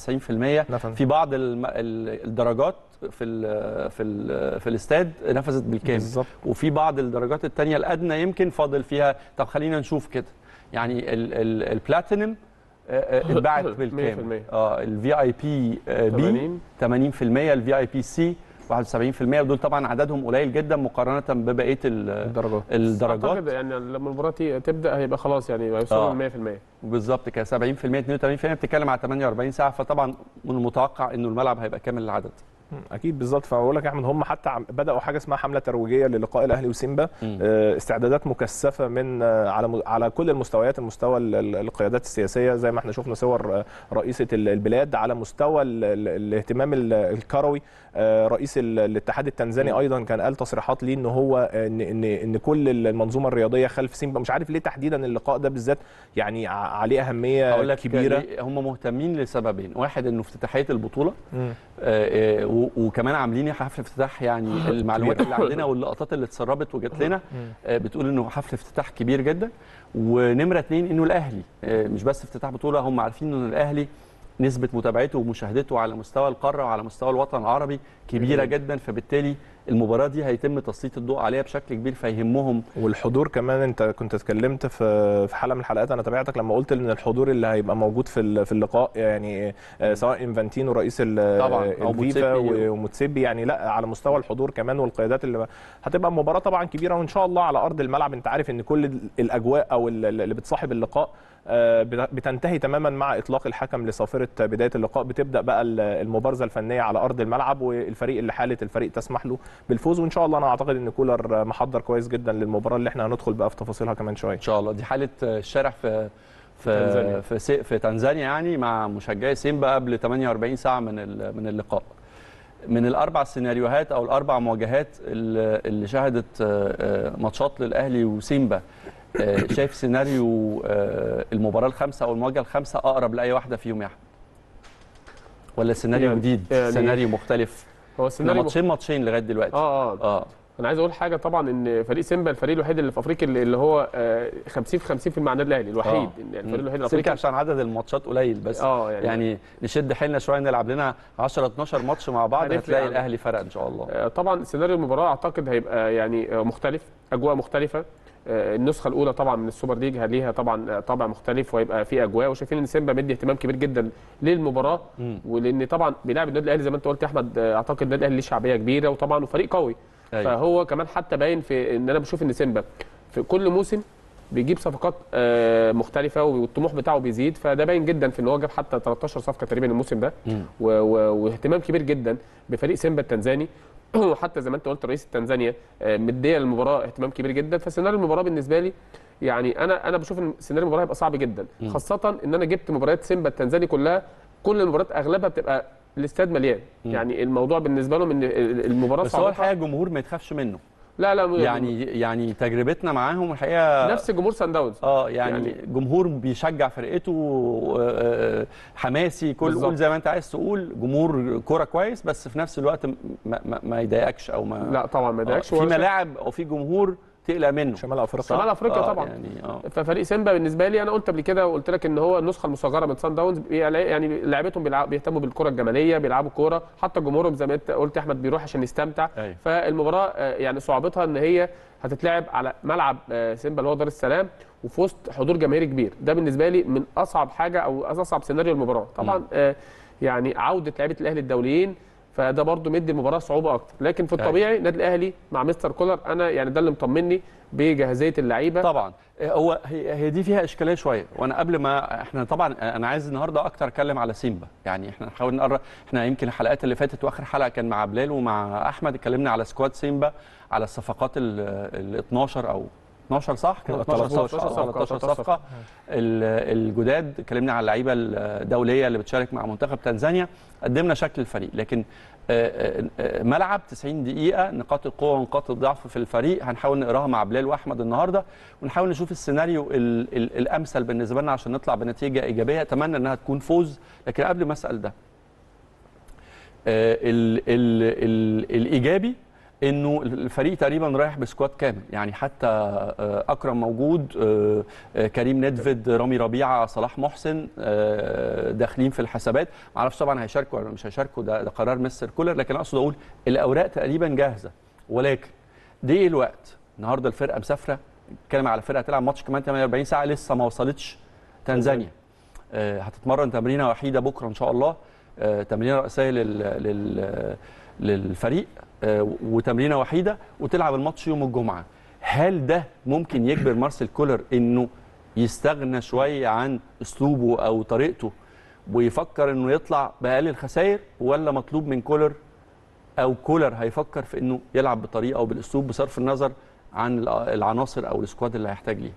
95% نفذ. في بعض الم- ال- الدرجات في ال في ال في الاستاد نفذت بالكامل بالظبط وفي بعض الدرجات الثانيه الادنى يمكن فاضل فيها طب خلينا نشوف كده يعني ال- ال- البلاتينم آه، آه، اتباعت بالكامل 100%. اه الفي اي بي بي 80 80% الفي اي بي سي 71% ودول طبعا عددهم قليل جدا مقارنه ببقيه ال- الدرجات الدرجات اعتقد يعني لما المباراه تي- تبدا هيبقى خلاص يعني آه. هيوصلوا ل 100% بالظبط كده 70% 82% بتتكلم على 48 ساعه فطبعا من المتوقع انه الملعب هيبقى كامل العدد اكيد بالظبط فبقول لك يا احمد هم حتى عم- بداوا حاجه اسمها حمله ترويجيه للقاء الاهلي وسيمبا مم. آه، استعدادات مكثفه من آه، على م- على كل المستويات المستوى ال- ال- القيادات السياسيه زي ما احنا شفنا صور آه، رئيسه ال- البلاد على مستوى ال- ال- الاهتمام ال- الكروي آه، رئيس ال- الاتحاد التنزاني مم. ايضا كان قال تصريحات ليه ان هو آه، ان ان ان كل المنظومه الرياضيه خلف سيمبا مش عارف ليه تحديدا اللقاء ده بالذات يعني ع- عليه اهميه هقول لك كبيره ليه هم مهتمين لسببين واحد انه افتتاحيه البطوله مم. آه، آه، و- وكمان عاملين حفل افتتاح يعني المعلومات اللي عندنا واللقطات اللي اتسربت وجات لنا آه، بتقول انه حفل افتتاح كبير جدا ونمره اتنين انه الاهلي آه، مش بس افتتاح بطوله هم عارفين انه الاهلي نسبه متابعته ومشاهدته على مستوى القاره وعلى مستوى الوطن العربي كبيره جدا فبالتالي المباراه دي هيتم تسليط الضوء عليها بشكل كبير فيهمهم والحضور كمان انت كنت اتكلمت في في حلقه من الحلقات انا تابعتك لما قلت ان الحضور اللي هيبقى موجود في ال- في اللقاء يعني آه، سواء انفانتينو رئيس ال- طبعاً، أو الفيفا موتسيبي. و- وموتسيبي يعني لا على مستوى الحضور كمان والقيادات اللي هتبقى مباراه طبعا كبيره وان شاء الله على ارض الملعب انت عارف ان كل ال- الاجواء او ال- اللي بتصاحب اللقاء آه، بت- بتنتهي تماما مع اطلاق الحكم لصافره بدايه اللقاء بتبدا بقى ال- المبارزه الفنيه على ارض الملعب والفريق اللي حاله الفريق تسمح له بالفوز وان شاء الله انا اعتقد ان كولر محضر كويس جدا للمباراه اللي احنا هندخل بقى في تفاصيلها كمان شويه ان شاء الله دي حاله الشارع في في تنزانيا. في, سي في تنزانيا يعني مع مشجعي سيمبا قبل 48 ساعه من ال- من اللقاء من الاربع سيناريوهات او الاربع مواجهات اللي اللي شهدت آه، آه، ماتشات للاهلي وسيمبا آه، شايف سيناريو آه، المباراه الخامسه او المواجهه الخامسه اقرب لاي واحده فيهم يا احمد ولا سيناريو يعني- جديد يعني- سيناريو مختلف هو إحنا السيناريو ماتشين ماتشين لغايه دلوقتي اه اه اه انا عايز اقول حاجه طبعا ان فريق سيمبا الفريق الوحيد اللي في افريقيا اللي اللي هو آه، 50 في 50 في المعنى الاهلي الوحيد آه. يعني الفريق الوحيد يمكن الافريقي عشان عدد الماتشات قليل بس اه يعني, يعني نشد حيلنا شويه نلعب لنا 10 12 ماتش مع بعض هنفرق هتلاقي عن- الاهلي فرق ان شاء الله آه، طبعا سيناريو المباراه اعتقد هيبقى يعني آه، مختلف اجواء مختلفه آه، النسخه الاولى طبعا من السوبر ليج ليها طبعا آه، طابع مختلف وهيبقى في اجواء وشايفين ان سيمبا مدي اهتمام كبير جدا للمباراه مم. ولان طبعا بيلعب النادي الاهلي زي ما انت قلت يا احمد آه، اعتقد النادي الاهلي ليه شعبيه كبيره وطبعا وفريق قوي أيوة. فهو كمان حتى باين في ان انا بشوف ان سيمبا في كل موسم بيجيب صفقات آه، مختلفه والطموح بتاعه بيزيد فده باين جدا في ان هو جاب حتى 13 صفقه تقريبا الموسم ده مم. و- و- واهتمام كبير جدا بفريق سيمبا التنزاني وحتى زي ما انت قلت رئيس تنزانيا آه، مديه للمباراه اهتمام كبير جدا فسيناريو المباراه بالنسبه لي يعني انا انا بشوف ان سيناريو المباراه هيبقى صعب جدا مم. خاصه ان انا جبت مباريات سيمبا التنزاني كلها كل المباريات اغلبها بتبقى الاستاد مليان مم. يعني الموضوع بالنسبه لهم ان المباراه بس هو صعبة الحقيقه الجمهور ما يتخافش منه لا لا يعني يعني تجربتنا معاهم الحقيقه نفس جمهور سان داونز اه يعني, يعني- جمهور بيشجع فرقته آه، حماسي كل بالظبط. قول زي ما انت عايز تقول جمهور كوره كويس بس في نفس الوقت ما, ما, ما يضايقكش او ما لا طبعا ما آه، يضايقش في ولا شيء. ملاعب او في جمهور تقلق منه شمال افريقيا شمال افريقيا آه، طبعا يعني اه ففريق سيمبا بالنسبه لي انا قلت قبل كده وقلت لك ان هو النسخه المصغره من سان داونز بيلع- يعني لعيبتهم بيلعب بيهتموا بالكره الجماليه بيلعبوا كوره حتى جمهورهم زي ما انت قلت يا احمد بيروح عشان يستمتع أيوة. فالمباراه آه، يعني صعوبتها ان هي هتتلعب على ملعب آه، سيمبا اللي هو دار السلام وفي وسط حضور جماهيري كبير ده بالنسبه لي من اصعب حاجه او اصعب سيناريو المباراه طبعا آه، يعني عوده لعيبه الاهلي الدوليين فده برضو مدي المباراه صعوبه اكتر لكن في أيوة. الطبيعي النادي الاهلي مع مستر كولر انا يعني ده اللي مطمني بجاهزيه اللعيبه طبعا هو هي هي دي فيها اشكاليه شويه وانا قبل ما احنا طبعا انا عايز النهارده اكتر اتكلم على سيمبا يعني احنا نحاول نقرب احنا يمكن الحلقات اللي فاتت واخر حلقه كان مع بلال ومع احمد اتكلمنا على سكواد سيمبا على الصفقات ال 12 او 12 صح؟ كان 12 13 صفقه صفقة، 13 13 صفقه ال- الجداد اتكلمنا على اللعيبه الدوليه اللي بتشارك مع منتخب تنزانيا قدمنا شكل الفريق لكن آه، آه، آه، ملعب 90 دقيقه نقاط القوه ونقاط الضعف في الفريق هنحاول نقراها مع بلال واحمد النهارده ونحاول نشوف السيناريو ال- ال- الامثل بالنسبه لنا عشان نطلع بنتيجه ايجابيه اتمنى انها تكون فوز لكن قبل ما اسال ده آه، ال ال ال الايجابي انه الفريق تقريبا رايح بسكواد كامل يعني حتى آه، اكرم موجود آه، آه، كريم ندفد رامي ربيعه صلاح محسن آه، داخلين في الحسابات ما اعرفش طبعا هيشاركوا ولا مش هيشاركوا ده, ده قرار مستر كولر لكن اقصد اقول الاوراق تقريبا جاهزه ولكن ضيق الوقت النهارده الفرقه مسافره نتكلم على فرقه هتلعب ماتش كمان 48 ساعه لسه ما وصلتش تنزانيا آه، هتتمرن تمرينه وحيده بكره ان شاء الله آه، تمرينه رئيسيه لل لل للفريق آه، وتمرينه وحيده وتلعب الماتش يوم الجمعه هل ده ممكن يجبر مارسيل كولر انه يستغنى شويه عن اسلوبه او طريقته ويفكر انه يطلع باقل الخسائر ولا مطلوب من كولر او كولر هيفكر في انه يلعب بطريقه او بالاسلوب بصرف النظر عن العناصر او السكواد اللي هيحتاج ليه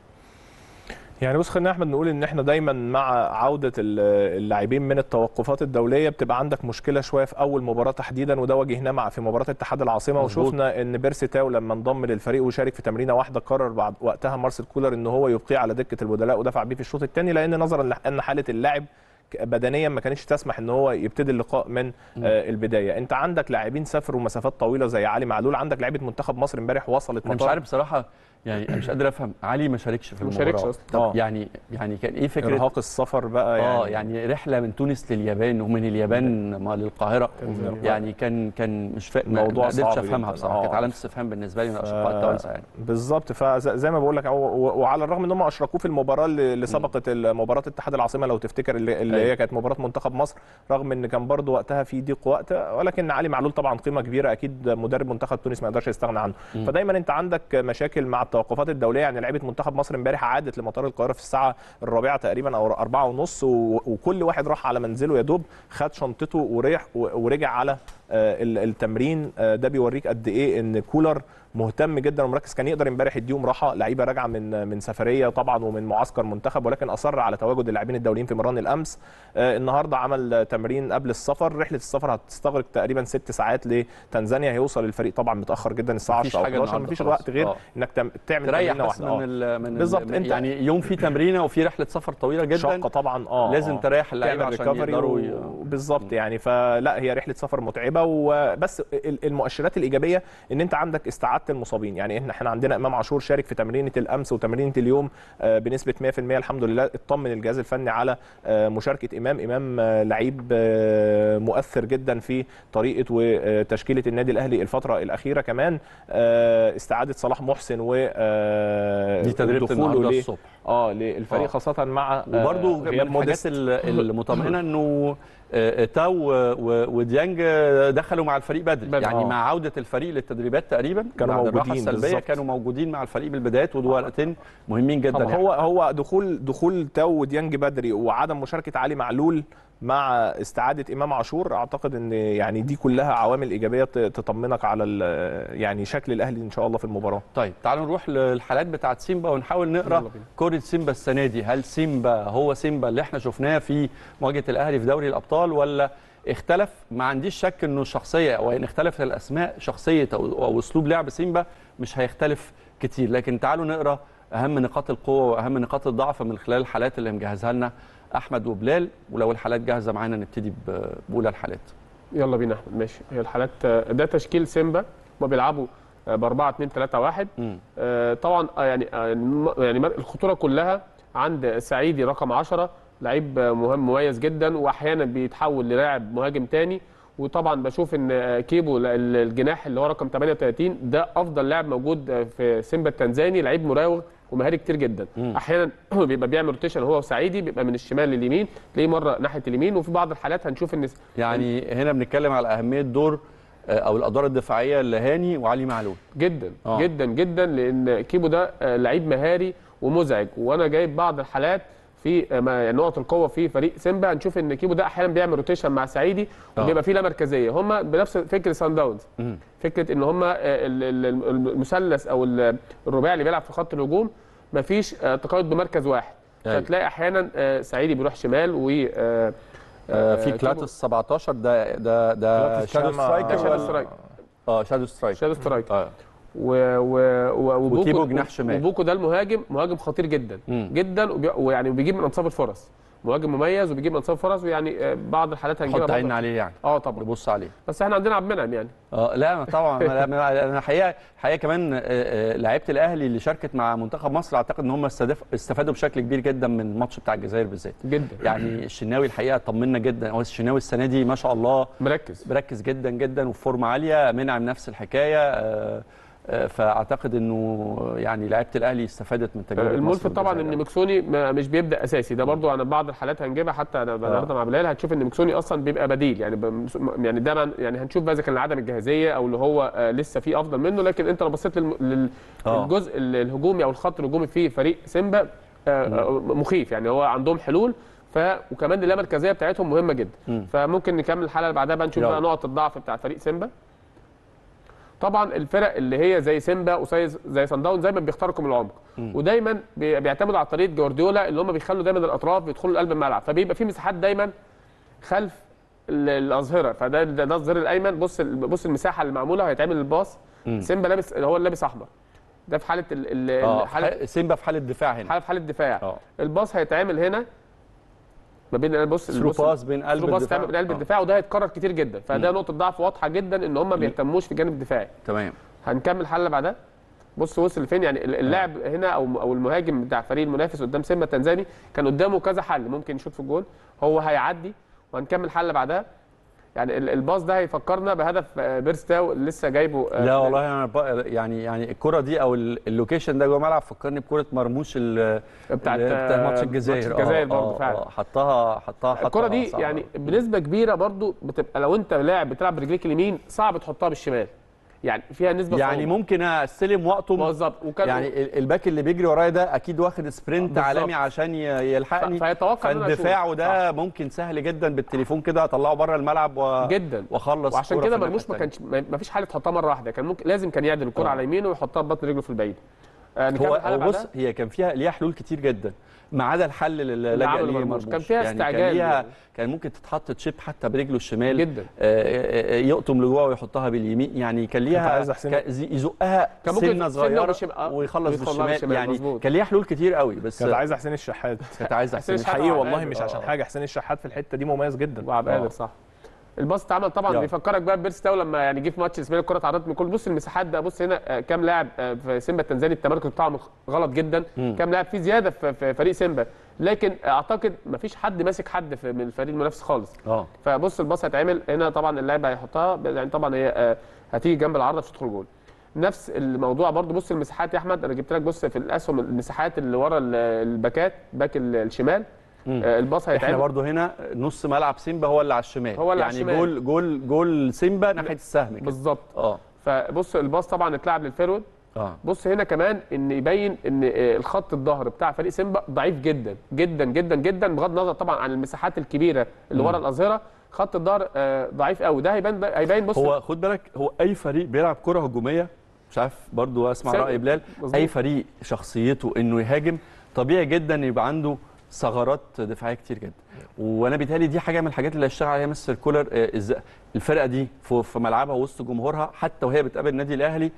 يعني بص خلينا يا احمد نقول ان احنا دايما مع عوده ال- اللاعبين من التوقفات الدوليه بتبقى عندك مشكله شويه في اول مباراه تحديدا وده واجهناه مع في مباراه اتحاد العاصمه مظبوط. وشفنا ان بيرسي تاو لما انضم للفريق وشارك في تمرينه واحده قرر بعد وقتها مارسيل كولر ان هو يبقيه على دكه البدلاء ودفع بيه في الشوط الثاني لان نظرا لان حاله اللاعب بدنيا ما كانتش تسمح ان هو يبتدي اللقاء من آه البدايه انت عندك لاعبين سافروا مسافات طويله زي علي معلول عندك لعيبه منتخب مصر امبارح وصلت انا مش مطار عارف بصراحه يعني انا مش قادر افهم علي ما شاركش في ما المباراه شاركش أصلاً. طب آه. يعني يعني كان ايه فكره ارهاق السفر بقى يعني اه يعني رحله من تونس لليابان ومن اليابان ما للقاهره كان- يعني كان كان مش فاهم الموضوع ما قدرتش صعب افهمها جداً. بصراحه آه. كانت علامه استفهام بالنسبه لي من الاشقاء التوانسه يعني بالظبط فزي ما بقول لك هو- و- وعلى الرغم ان هم اشركوه في المباراه اللي اللي سبقت مباراه اتحاد العاصمه لو تفتكر اللي, اللي أيوة. هي كانت مباراه منتخب مصر رغم ان كان برضو وقتها في ضيق وقت ولكن علي معلول طبعا قيمه كبيره اكيد مدرب منتخب تونس ما يقدرش يستغنى عنه مم. فدايما انت عندك مشاكل مع التوقفات الدوليه يعني لعيبه منتخب مصر امبارح عادت لمطار القاهره في الساعه الرابعه تقريبا او أربعة ونص و- وكل واحد راح على منزله يا دوب خد شنطته وريح و- ورجع على آه، ال- التمرين آه، ده بيوريك قد ايه ان كولر مهتم جدا ومركز كان يقدر امبارح يديهم راحه لعيبه راجعه من من سفريه طبعا ومن معسكر منتخب ولكن اصر على تواجد اللاعبين الدوليين في مران الامس آه، النهارده عمل تمرين قبل السفر رحله السفر هتستغرق تقريبا ست ساعات لتنزانيا هيوصل الفريق طبعا متاخر جدا الساعه مفيش 10 او حاجة 11 النهاردة مفيش خلاص. وقت غير آه. انك تم- تعمل تريح تمرينه بس واحده من آه. ال من ال- بالظبط، من- أنت- يعني يوم في تمرينه وفي رحله سفر طويله جدا شاقه طبعا اه لازم آه. تريح اللعيبه تعمل عشان ريكفري يقدروا ي- بالظبط يعني فلا هي رحله سفر متعبه وبس ال- المؤشرات الايجابيه ان انت عندك استعاده المصابين يعني احنا احنا عندنا امام عاشور شارك في تمرينه الامس وتمرينه اليوم آه، بنسبه 100% الحمد لله اطمن الجهاز الفني على آه، مشاركه امام امام آه، لعيب آه، مؤثر جدا في طريقه وتشكيله النادي الاهلي الفتره الاخيره كمان آه، استعاده صلاح محسن و آه، دي تدريبه دخوله النهارده ليه- الصبح اه للفريق آه. خاصه مع آه، وبرده من غياب الحاجات موديست. ال- المطمئنه انه آه، تاو و- و- وديانج آه، دخلوا مع الفريق بدري بدري. يعني آه. مع عوده الفريق للتدريبات تقريبا كانوا بعد الراحه موجودين السلبيه بالظبط. كانوا موجودين مع الفريق بالبدايات ودول وقتين مهمين جدا طب يعني. هو هو دخول دخول تاو وديانج بدري وعدم مشاركه علي معلول مع استعاده امام عاشور اعتقد ان يعني دي كلها عوامل ايجابيه ت- تطمنك على ال- يعني شكل الاهلي ان شاء الله في المباراه طيب تعالوا نروح للحالات بتاعت سيمبا ونحاول يلا نقرا بينا. كرة سيمبا السنة دي هل سيمبا هو سيمبا اللي احنا شفناه في مواجهة الأهلي في دوري الأبطال ولا اختلف ما عنديش شك انه الشخصية او ان اختلفت الأسماء شخصية او أو أسلوب لعب سيمبا مش هيختلف كتير لكن تعالوا نقرا أهم نقاط القوة وأهم نقاط الضعف من خلال الحالات اللي مجهزها لنا أحمد وبلال ولو الحالات جاهزة معانا نبتدي ب- بأولى الحالات يلا بينا احمد ماشي هي الحالات آه، ده تشكيل سيمبا هما بيلعبوا ب 4 2 3 1 مم. آه، طبعا آه، يعني آه، الم- يعني مر- الخطوره كلها عند سعيدي رقم 10 لعيب آه، مهم مميز جدا واحيانا بيتحول للاعب مهاجم تاني وطبعا بشوف ان آه، كيبو ال- ال- الجناح اللي هو رقم 38 ده افضل لاعب موجود آه، في سيمبا التنزاني لعيب مراوغ ومهاري كتير جدا مم. احيانا بيبقى بيعمل روتيشن هو وسعيدي بيبقى من الشمال لليمين تلاقيه مره ناحيه اليمين وفي بعض الحالات هنشوف ان يعني هنا بنتكلم على أهمية دور آه، أو الأدوار الدفاعية لهاني وعلي معلول جدا آه. آه. جدا جدا لان كيبو ده آه، لعيب مهاري ومزعج وانا جايب بعض الحالات في آه، ما- نقط القوه في فريق سيمبا هنشوف ان كيبو ده احيانا بيعمل روتيشن مع سعيدي آه. وبيبقى فيه لا مركزيه هم بنفس فكره سان داونز مم. فكره ان هم المثلث او ال- الرباعي اللي بيلعب في خط الهجوم مفيش آه، تقيد بمركز واحد أيوة. فتلاقي احيانا آه، سعيدي بيروح شمال و آه، آه، في كيبو- كلاتس 17 ده ده ده كلاتس شادو شامع- سترايكر ده شادو ولا- سترايك. اه شادو سترايك شادو سترايك اه و و و وبوكو وكيبو جناح شمال. وبوكو ده المهاجم مهاجم خطير جدا مم. جدا وبي... ويعني بيجيب من انصاف الفرص مهاجم مميز وبيجيب من انصاف الفرص ويعني آه، بعض الحالات هنجيبها حط عيننا برضه. عليه يعني اه طبعا نبص عليه بس احنا عندنا عبد المنعم يعني اه لا طبعا انا أنا الحقيقه الحقيقه كمان آه، آه، لعيبه الاهلي اللي شاركت مع منتخب مصر اعتقد ان هم استدف- استفادوا بشكل كبير جدا من الماتش بتاع الجزائر بالذات جدا يعني الشناوي الحقيقه طمنا جدا هو الشناوي السنه دي ما شاء الله مركز مركز جدا جدا وفي فورمه عاليه منعم نفس الحكايه آه، آه، فاعتقد انه يعني لعيبه الاهلي استفادت من تجربه الملفت مصر طبعا والجزائر. ان مكسوني ما- مش بيبدا اساسي ده برضو انا بعض الحالات هنجيبها حتى انا النهارده مع بلال هتشوف ان مكسوني اصلا بيبقى بديل يعني ب- يعني ده من- يعني هنشوف بقى اذا كان لعدم الجاهزيه او اللي هو آه، لسه في افضل منه لكن انت لو بصيت للم- لل- آه. للجزء ال- الهجومي او الخط الهجومي في فريق سيمبا آه، آه، مخيف يعني هو عندهم حلول ف وكمان اللامركزيه بتاعتهم مهمه جدا مم. فممكن نكمل الحلقه اللي بعدها بقى نشوف يلا. بقى نقط الضعف بتاع فريق سيمبا طبعا الفرق اللي هي زي سيمبا وزي زي سان داونز دايما بيخترقوا من العمق ودايما بي- بيعتمدوا على طريقه جوارديولا اللي هم بيخلوا دايما الاطراف بيدخلوا قلب الملعب فبيبقى في مساحات دايما خلف ال- الاظهره فده ده, ده الظهير الايمن بص ال- بص المساحه اللي معموله هيتعمل الباص مم. سيمبا لابس هو اللي لابس احمر ده في حاله ال ال اه حاله ح- سيمبا في حاله دفاع هنا حاله في حاله دفاع اه الباص هيتعمل هنا ما بين بص ثرو بص- باس بين قلب ثرو باس الدفاع تعمل من قلب آه. الدفاع وده هيتكرر كتير جدا فده نقطه ضعف واضحه جدا ان هم ما بيهتموش في الجانب الدفاعي تمام هنكمل الحلقه اللي بعدها بص وصل لفين يعني ال- اللاعب هنا او او المهاجم بتاع فريق المنافس قدام سيمبا التنزاني كان قدامه كذا حل ممكن يشوط في الجول هو هيعدي وهنكمل الحلقه اللي بعدها يعني ال- الباص ده هيفكرنا بهدف آه، بيرستاو اللي لسه جايبه آه، لا في- والله انا ب- يعني يعني الكره دي او ال- اللوكيشن ده جوه الملعب فكرني بكره مرموش ال- بتاعت اللي بتاع ماتش آه، الجزائر ماتش الجزائر آه، برضه آه، فعلا آه، حطها حطها حطها الكره دي صعبة. يعني بنسبه كبيره برضو بتبقى لو انت لاعب بتلعب برجليك اليمين صعب تحطها بالشمال يعني فيها نسبه يعني صعوبة. ممكن استلم وقته بالظبط وكان يعني ال- الباك اللي بيجري ورايا ده اكيد واخد سبرنت بالظبط. عالمي عشان ي- يلحقني ف- فيتوقع إن أنا أشوط. فالدفاع ده ممكن سهل جدا بالتليفون كده اطلعه بره الملعب و... جدا واخلص وعشان الكرة كده في مرموش ما الناحية كانش ما ما فيش حاله تحطها مره واحده كان ممكن لازم كان يعدل الكره آه. على يمينه ويحطها ببطن رجله في البعيد آه، نكمل هو الحلقة هو بص بعدها؟ هي كان فيها ليها حلول كتير جدا ما عدا الحل اللي اللي لجأ عمله ليه مرموش. مرموش كان فيها يعني استعجال كان ليها يعني. كان ممكن تتحط تشيب حتى برجله الشمال جدا آه، آه، آه، يقطم لجوه ويحطها باليمين يعني كان كنت ليها عايز أحسن- كان زي- يزقها كان ممكن سنه سنة صغيره وبالشمال، آه، ويخلص ويخلصها بالشمال بالشمال، يعني مظبوط. كان ليها حلول كتير قوي بس كانت عايزه حسين الشحات كانت عايزه حسين حسين الشحات حقيقي وعبد والله القادر. مش عشان آه. حاجه حسين الشحات في الحته دي مميز جدا وعبد آه. القادر صح الباص اتعمل طبعا يلا. بيفكرك بقى بيرستاو لما يعني جه في ماتش الاسماعيلي الكره اتعرضت من كل بص المساحات ده بص هنا آه، كام لاعب آه، في سيمبا التنزاني التمركز بتاعهم غلط جدا مم. كام لاعب فيه زياده في في فريق سيمبا لكن اعتقد ما فيش حد ماسك حد في من الفريق المنافس خالص اه فبص الباص هيتعمل هنا طبعا اللاعب هيحطها يعني طبعا هي آه، هتيجي جنب العارضه مش هتدخل جول نفس الموضوع برضو بص المساحات يا احمد انا جبت لك بص في الاسهم المساحات اللي ورا ال- الباكات باك ال- الشمال مم. آه، الباص احنا هيتعمل برضو هنا نص ملعب سيمبا هو اللي على الشمال هو اللي على يعني الشمال. جول جول جول سيمبا ناحيه السهم كده بالظبط اه فبص الباص طبعا اتلعب للفيرود اه بص هنا كمان ان يبين ان آه، الخط الظهر بتاع فريق سيمبا ضعيف جدا جدا جدا جدا بغض النظر طبعا عن المساحات الكبيره اللي ورا الاظهره خط الظهر آه، ضعيف قوي ده هيبان هيبين بص هو خد بالك هو اي فريق بيلعب كره هجوميه مش عارف برضو اسمع سيب- راي بلال مظبوط. اي فريق شخصيته انه يهاجم طبيعي جدا يبقى عنده ثغرات دفاعيه كتير جدا وانا بيتهيألي دي حاجه من الحاجات اللي هيشتغل عليها مستر كولر آه، ازاي الفرقه دي في في ملعبها وسط جمهورها حتى وهي بتقابل النادي الاهلي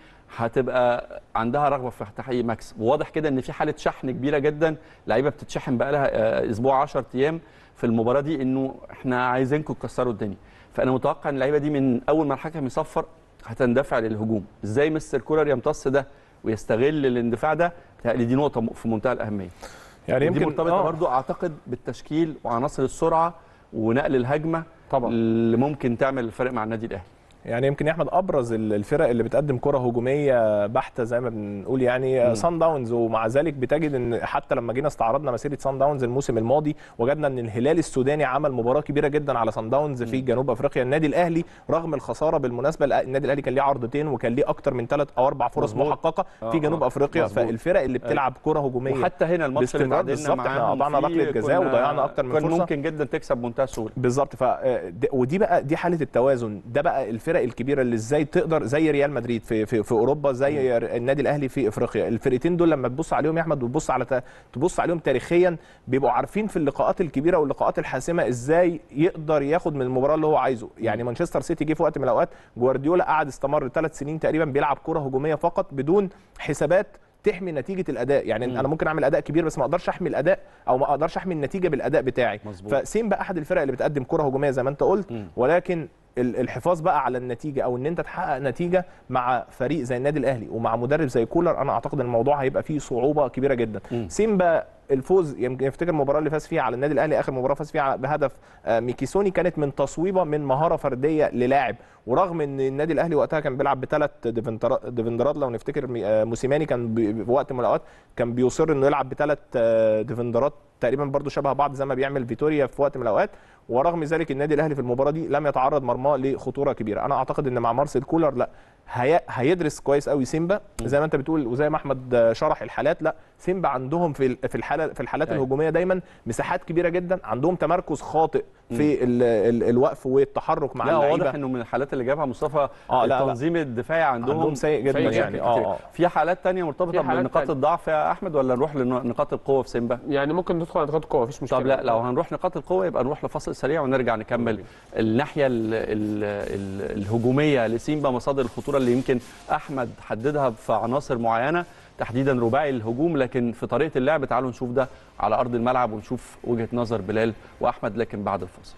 هتبقى عندها رغبه في تحقيق مكسب وواضح كده ان في حاله شحن كبيره جدا لعيبه بتتشحن بقى لها آه، اسبوع 10 ايام في المباراه دي انه احنا عايزينكم تكسروا الدنيا فانا متوقع ان اللعيبه دي من اول ما الحكم يصفر هتندفع للهجوم ازاي مستر كولر يمتص ده ويستغل الاندفاع ده بتهيألي دي نقطه م- في منتهى الاهميه يعني دي يمكن مرتبطه آه. برضو اعتقد بالتشكيل وعناصر السرعه ونقل الهجمه طبعا اللي ممكن تعمل الفرق مع النادي الاهلي يعني يمكن يا احمد ابرز ال- الفرق اللي بتقدم كره هجوميه بحته زي ما بنقول يعني مم. سان داونز ومع ذلك بتجد ان حتى لما جينا استعرضنا مسيره سان داونز الموسم الماضي وجدنا ان الهلال السوداني عمل مباراه كبيره جدا على سان داونز في جنوب افريقيا النادي الاهلي رغم الخساره بالمناسبه الأ- النادي الاهلي كان ليه عرضتين وكان ليه اكتر من ثلاث او اربع فرص مظبوط. محققه آه، في جنوب آه. افريقيا مظبوط. فالفرق اللي بتلعب كره هجوميه وحتى هنا الماتش اللي باستمرار تعادلنا بالظبط، احنا معاهم قطعنا فيه ركلة جزاء كنا- وضيعنا أكتر من كان فرصة. ممكن جدا تكسب بمنتهى السهوله بالظبط ف د- ودي بقى دي حاله التوازن ده بقى الفرق الكبيره اللي ازاي تقدر زي ريال مدريد في في, في اوروبا زي النادي الاهلي في افريقيا الفرقتين دول لما تبص عليهم يا احمد وتبص على ت- تبص عليهم تاريخيا بيبقوا عارفين في اللقاءات الكبيره واللقاءات الحاسمه ازاي يقدر ياخد من المباراه اللي هو عايزه يعني مانشستر سيتي جه في وقت من الاوقات جوارديولا قعد استمر ثلاث سنين تقريبا بيلعب كره هجوميه فقط بدون حسابات تحمي نتيجه الاداء يعني مم. انا ممكن اعمل اداء كبير بس ما اقدرش احمي الاداء او ما اقدرش احمي النتيجه بالاداء بتاعي مظبوط. فسيمبا احد الفرق اللي بتقدم كره هجوميه زي ما انت قلت مم. ولكن ال- الحفاظ بقى على النتيجه او ان انت تحقق نتيجه مع فريق زي النادي الاهلي ومع مدرب زي كولر انا اعتقد ان الموضوع هيبقى فيه صعوبه كبيره جدا مم. سيمبا الفوز يمكن يفتكر المباراه اللي فاز فيها على النادي الاهلي اخر مباراه فاز فيها بهدف آه، ميكيسوني كانت من تصويبه من مهاره فرديه للاعب ورغم ان النادي الاهلي وقتها كان بيلعب بثلاث ديفندرات ديفندرات لو نفتكر مي- آه، موسيماني كان بي- في وقت من الاوقات كان بيصر انه يلعب بثلاث آه، ديفندرات تقريبا برضو شبه بعض زي ما بيعمل فيتوريا في وقت من الاوقات ورغم ذلك النادي الاهلي في المباراه دي لم يتعرض مرماه لخطوره كبيره انا اعتقد ان مع مارسيل كولر لا هي... هيدرس كويس قوي سيمبا زي ما انت بتقول وزي ما احمد شرح الحالات لا سيمبا عندهم في ال- في الحاله في الحالات أيوة. الهجوميه دايما مساحات كبيره جدا عندهم تمركز خاطئ في ال... ال... الوقف والتحرك مع لا هو اللعيبه واضح انه من الحالات اللي جابها مصطفى آه، لا، لا. التنظيم الدفاعي عندهم, عندهم سيء جدا سيء يعني جداً اه كتير. اه في حالات تانية مرتبطه في حالات بنقاط تانية. الضعف يا احمد ولا نروح لنقاط القوه في سيمبا يعني ممكن ندخل على نقاط القوه مفيش مشكله طب لا لو هنروح نقاط القوه يبقى نروح لفاصل سريع ونرجع نكمل الناحيه ال ال ال الهجوميه لسيمبا مصادر الخطوره اللي يمكن احمد حددها في عناصر معينه تحديدا رباعي الهجوم لكن في طريقه اللعب تعالوا نشوف ده على ارض الملعب ونشوف وجهه نظر بلال واحمد لكن بعد الفاصل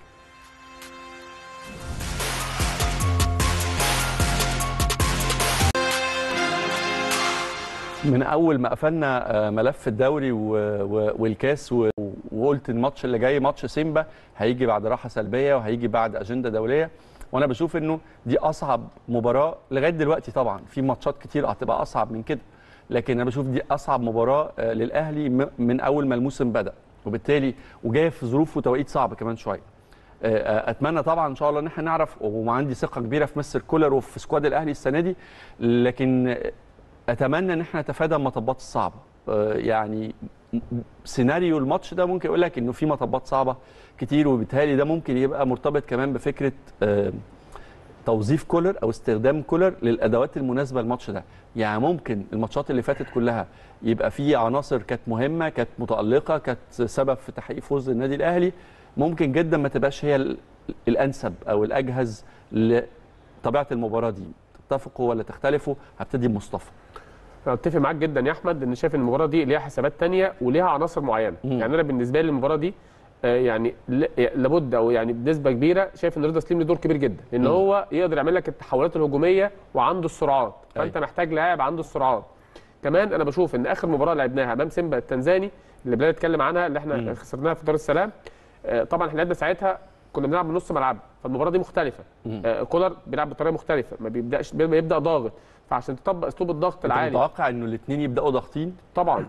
من اول ما قفلنا آه، ملف الدوري و- و- والكاس و- وقلت الماتش اللي جاي ماتش سيمبا هيجي بعد راحه سلبيه وهيجي بعد اجنده دوليه وانا بشوف انه دي اصعب مباراه لغايه دلوقتي طبعا في ماتشات كتير هتبقى اصعب من كده لكن انا بشوف دي اصعب مباراه آه، للاهلي م- من اول ما الموسم بدا وبالتالي وجايه في ظروف وتوقيت صعب كمان شويه آه، آه، اتمنى طبعا ان شاء الله ان احنا نعرف وعندي ثقه كبيره في مستر كولر وفي سكواد الاهلي السنه دي لكن اتمنى ان احنا نتفادى المطبات الصعبه آه، يعني م- سيناريو الماتش ده ممكن يقول لك انه في مطبات صعبه كتير وبالتالي ده ممكن يبقى مرتبط كمان بفكره آه، توظيف كولر او استخدام كولر للادوات المناسبه للماتش ده يعني ممكن الماتشات اللي فاتت كلها يبقى في عناصر كانت مهمه كانت متالقه كانت سبب في تحقيق فوز النادي الاهلي ممكن جدا ما تبقاش هي ال- الانسب او الاجهز لطبيعه المباراه دي تتفقوا ولا تختلفوا هبتدي بمصطفى انا اتفق معاك جدا يا احمد ان شايف ان المباراه دي ليها حسابات تانية وليها عناصر معينه مم. يعني انا بالنسبه لي المباراه دي آه، يعني ل- لابد او يعني بنسبه كبيره شايف ان رضا سليم له دور كبير جدا لان مم. هو يقدر يعمل لك التحولات الهجوميه وعنده السرعات فانت أيوة. محتاج لاعب عنده السرعات كمان انا بشوف ان اخر مباراه لعبناها امام سيمبا التنزاني اللي بلال اتكلم عنها اللي احنا مم. خسرناها في دار السلام آه، طبعا احنا لعبنا ساعتها كنا بنلعب من نص ملعب فالمباراه دي مختلفه مم. آه، كولر بيلعب بطريقه مختلفه ما بيبداش بيبدا ضاغط فعشان تطبق اسلوب الضغط انت العالي متوقع انه الاثنين يبداوا ضاغطين طبعا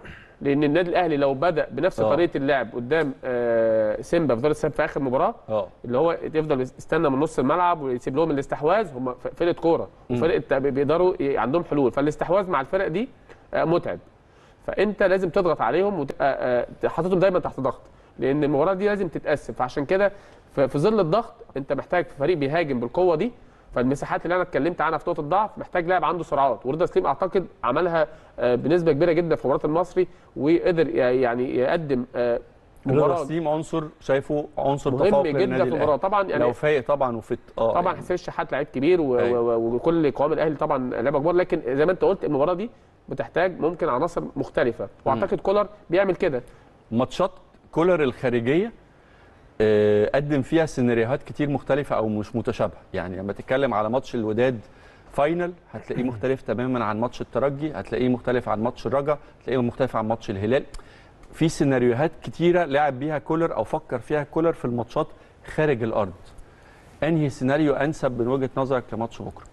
لان النادي الاهلي لو بدا بنفس آه. طريقه اللعب قدام آه، سيمبا في دار السلام في اخر مباراه اه اللي هو يفضل يستنى من نص الملعب ويسيب لهم الاستحواذ هم ف- فرقه كوره وفرقه بيقدروا ي- عندهم حلول فالاستحواذ مع الفرق دي آه، متعب فانت لازم تضغط عليهم وتبقى آه، حاططهم دايما تحت ضغط لان المباراه دي لازم تتقسم فعشان كده ف- في ظل الضغط انت محتاج فريق بيهاجم بالقوه دي فالمساحات اللي انا اتكلمت عنها في نقطه ضعف محتاج لاعب عنده سرعات ورضا سليم اعتقد عملها آه، بنسبه كبيره جدا في مباراه المصري وقدر ي- يعني يقدم آه، رضا مباراه سليم عنصر شايفه عنصر مهم تفوق جدا للنادي في المباراه الأهلي. طبعا يعني لو فايق طبعا وفت اه طبعا يعني. حسين الشحات لعيب كبير و... أيوة. و... وكل قوام الاهلي طبعا لعيبه كبار لكن زي ما انت قلت المباراه دي بتحتاج ممكن عناصر مختلفه واعتقد كولر بيعمل كده ماتشات كولر الخارجيه آه، قدم فيها سيناريوهات كتير مختلفه او مش متشابهه يعني لما تتكلم على ماتش الوداد فاينل هتلاقيه مختلف تماما عن ماتش الترجي هتلاقيه مختلف عن ماتش الرجا هتلاقيه مختلف عن ماتش الهلال في سيناريوهات كتيره لعب بيها كولر او فكر فيها كولر في الماتشات خارج الارض انهي سيناريو انسب من وجهه نظرك لماتش بكره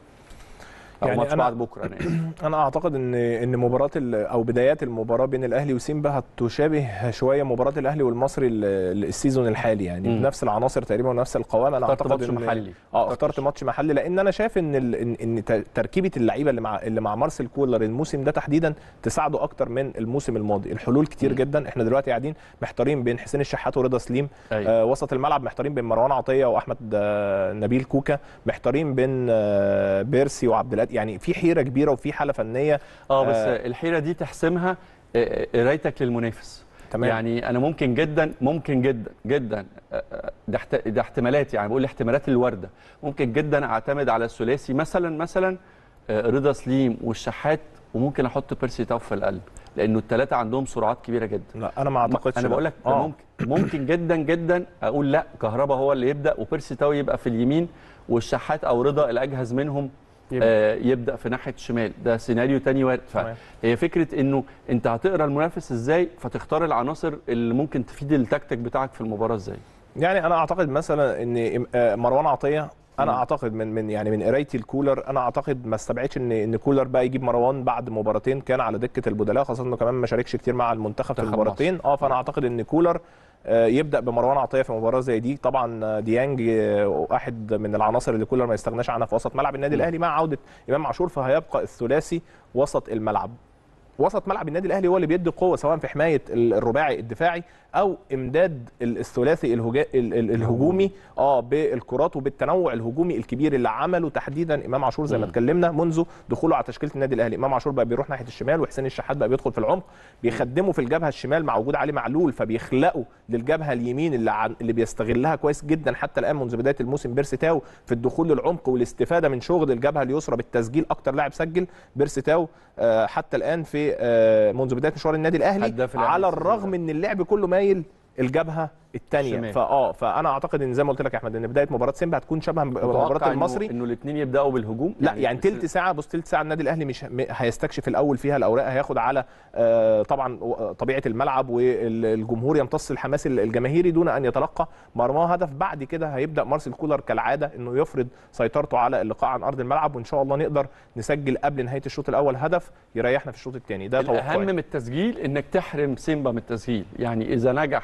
او يعني ماتش أنا- بعد بكره انا اسف انا اعتقد ان ان مباراه ال- او بدايات المباراه بين الاهلي وسيمبا هتشابه شويه مباراه الاهلي والمصري ال- ال- السيزون الحالي يعني مم. بنفس العناصر تقريبا ونفس القوام انا اخترت اعتقد ماتش ان محلي اه اخترت ماتش محلي لان انا شايف ان ال... ان, إن ت- تركيبه اللعيبه اللي مع اللي مع مارسيل كولر الموسم ده تحديدا تساعده اكتر من الموسم الماضي الحلول كتير مم. جدا احنا دلوقتي قاعدين محتارين بين حسين الشحات ورضا سليم أيوة. آه وسط الملعب محتارين بين مروان عطيه واحمد آه نبيل كوكا محتارين بين آه بيرسي وعبد القادر يعني في حيره كبيره وفي حاله فنيه اه بس آه. الحيره دي تحسمها آه، قرايتك للمنافس تمام يعني انا ممكن جدا ممكن جدا جدا آه، آه، ده احت- ده احتمالات يعني بقول احتمالات الورده ممكن جدا اعتمد على الثلاثي مثلا مثلا آه، رضا سليم والشحات وممكن احط بيرسي تاو في القلب لانه الثلاثه عندهم سرعات كبيره جدا لا انا ما اعتقدش انا ده. بقول لك ده آه. ممكن ممكن جدا جدا اقول لا كهربا هو اللي يبدا وبيرسي تاو يبقى في اليمين والشحات او رضا الاجهز منهم يبدأ. آه يبدا في ناحيه الشمال ده سيناريو تاني وارد تمام. فهي فكره انه انت هتقرا المنافس ازاي فتختار العناصر اللي ممكن تفيد التكتيك بتاعك في المباراه ازاي يعني انا اعتقد مثلا ان آه، مروان عطيه انا مم. اعتقد من من يعني من قرايتي الكولر انا اعتقد ما استبعدش ان ان كولر بقى يجيب مروان بعد مباراتين كان على دكه البدلاء خاصه انه كمان ما شاركش كتير مع المنتخب في منتخب المباراتين اه فانا اعتقد ان كولر آه، يبدا بمروان عطيه في مباراه زي دي طبعا آه، ديانج آه، واحد من العناصر اللي كولر ما يستغناش عنها في وسط ملعب النادي مم. الاهلي مع عوده امام عاشور فهيبقى الثلاثي وسط الملعب وسط ملعب النادي الاهلي هو اللي بيدي قوه سواء في حمايه ال- الرباعي الدفاعي او امداد ال- الثلاثي الهجا... ال- ال- الهجومي اه بالكرات وبالتنوع الهجومي الكبير اللي عمله تحديدا امام عاشور زي ما مم. اتكلمنا منذ دخوله على تشكيله النادي الاهلي امام عاشور بقى بيروح ناحيه الشمال وحسين الشحات بقى بيدخل في العمق بيخدمه في الجبهه الشمال مع وجود علي معلول فبيخلقوا للجبهه اليمين اللي عن... اللي بيستغلها كويس جدا حتى الان منذ بدايه الموسم بيرسي تاو في الدخول للعمق والاستفاده من شغل الجبهه اليسرى بالتسجيل اكتر لاعب سجل بيرسي تاو آه، حتى الان في آه، منذ بدايه مشوار النادي الاهلي هداف الأهلي على السيزون الرغم ده. ان اللعب كله مايل الجبهه الثانيه الشمال. فاه فانا اعتقد ان زي ما قلت لك يا احمد ان بدايه مباراه سيمبا هتكون شبه مباراه متوقع المصري انه, إنه الاثنين يبداوا بالهجوم لا يعني تلت ساعه بص تلت ساعه النادي الاهلي مش م- هيستكشف الاول فيها الاوراق هياخد على آه، طبعا و- طبيعه الملعب والجمهور يمتص الحماس الجماهيري دون ان يتلقى مرماه هدف بعد كده هيبدا مارسيل كولر كالعاده انه يفرض سيطرته على اللقاء عن ارض الملعب وان شاء الله نقدر نسجل قبل نهايه الشوط الاول هدف يريحنا في الشوط الثاني ده الاهم توقعي من التسجيل انك تحرم سيمبا من التسجيل يعني اذا نجح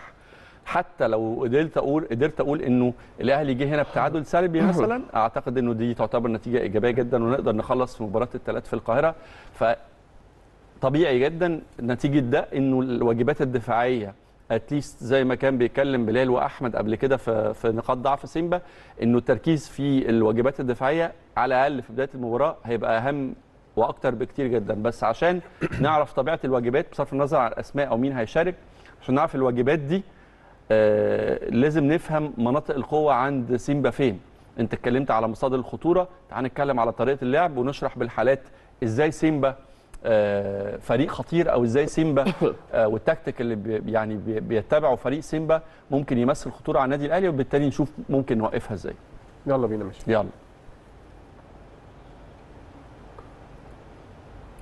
حتى لو قدرت اقول قدرت اقول انه الاهلي جه هنا بتعادل سلبي مثلا اعتقد انه دي تعتبر نتيجه ايجابيه جدا ونقدر نخلص في مباراه الثلاث في القاهره ف طبيعي جدا نتيجه ده انه الواجبات الدفاعيه اتليست زي ما كان بيتكلم بلال واحمد قبل كده في في نقاط ضعف سيمبا انه التركيز في الواجبات الدفاعيه على الاقل في بدايه المباراه هيبقى اهم واكتر بكتير جدا بس عشان نعرف طبيعه الواجبات بصرف النظر عن الاسماء او مين هيشارك عشان نعرف الواجبات دي آه لازم نفهم مناطق القوه عند سيمبا فين انت اتكلمت على مصادر الخطوره تعال نتكلم على طريقه اللعب ونشرح بالحالات ازاي سيمبا آه فريق خطير او ازاي سيمبا آه والتكتيك اللي بي يعني بي بيتبعه فريق سيمبا ممكن يمثل خطوره على النادي الاهلي وبالتالي نشوف ممكن نوقفها ازاي يلا بينا ماشي يلا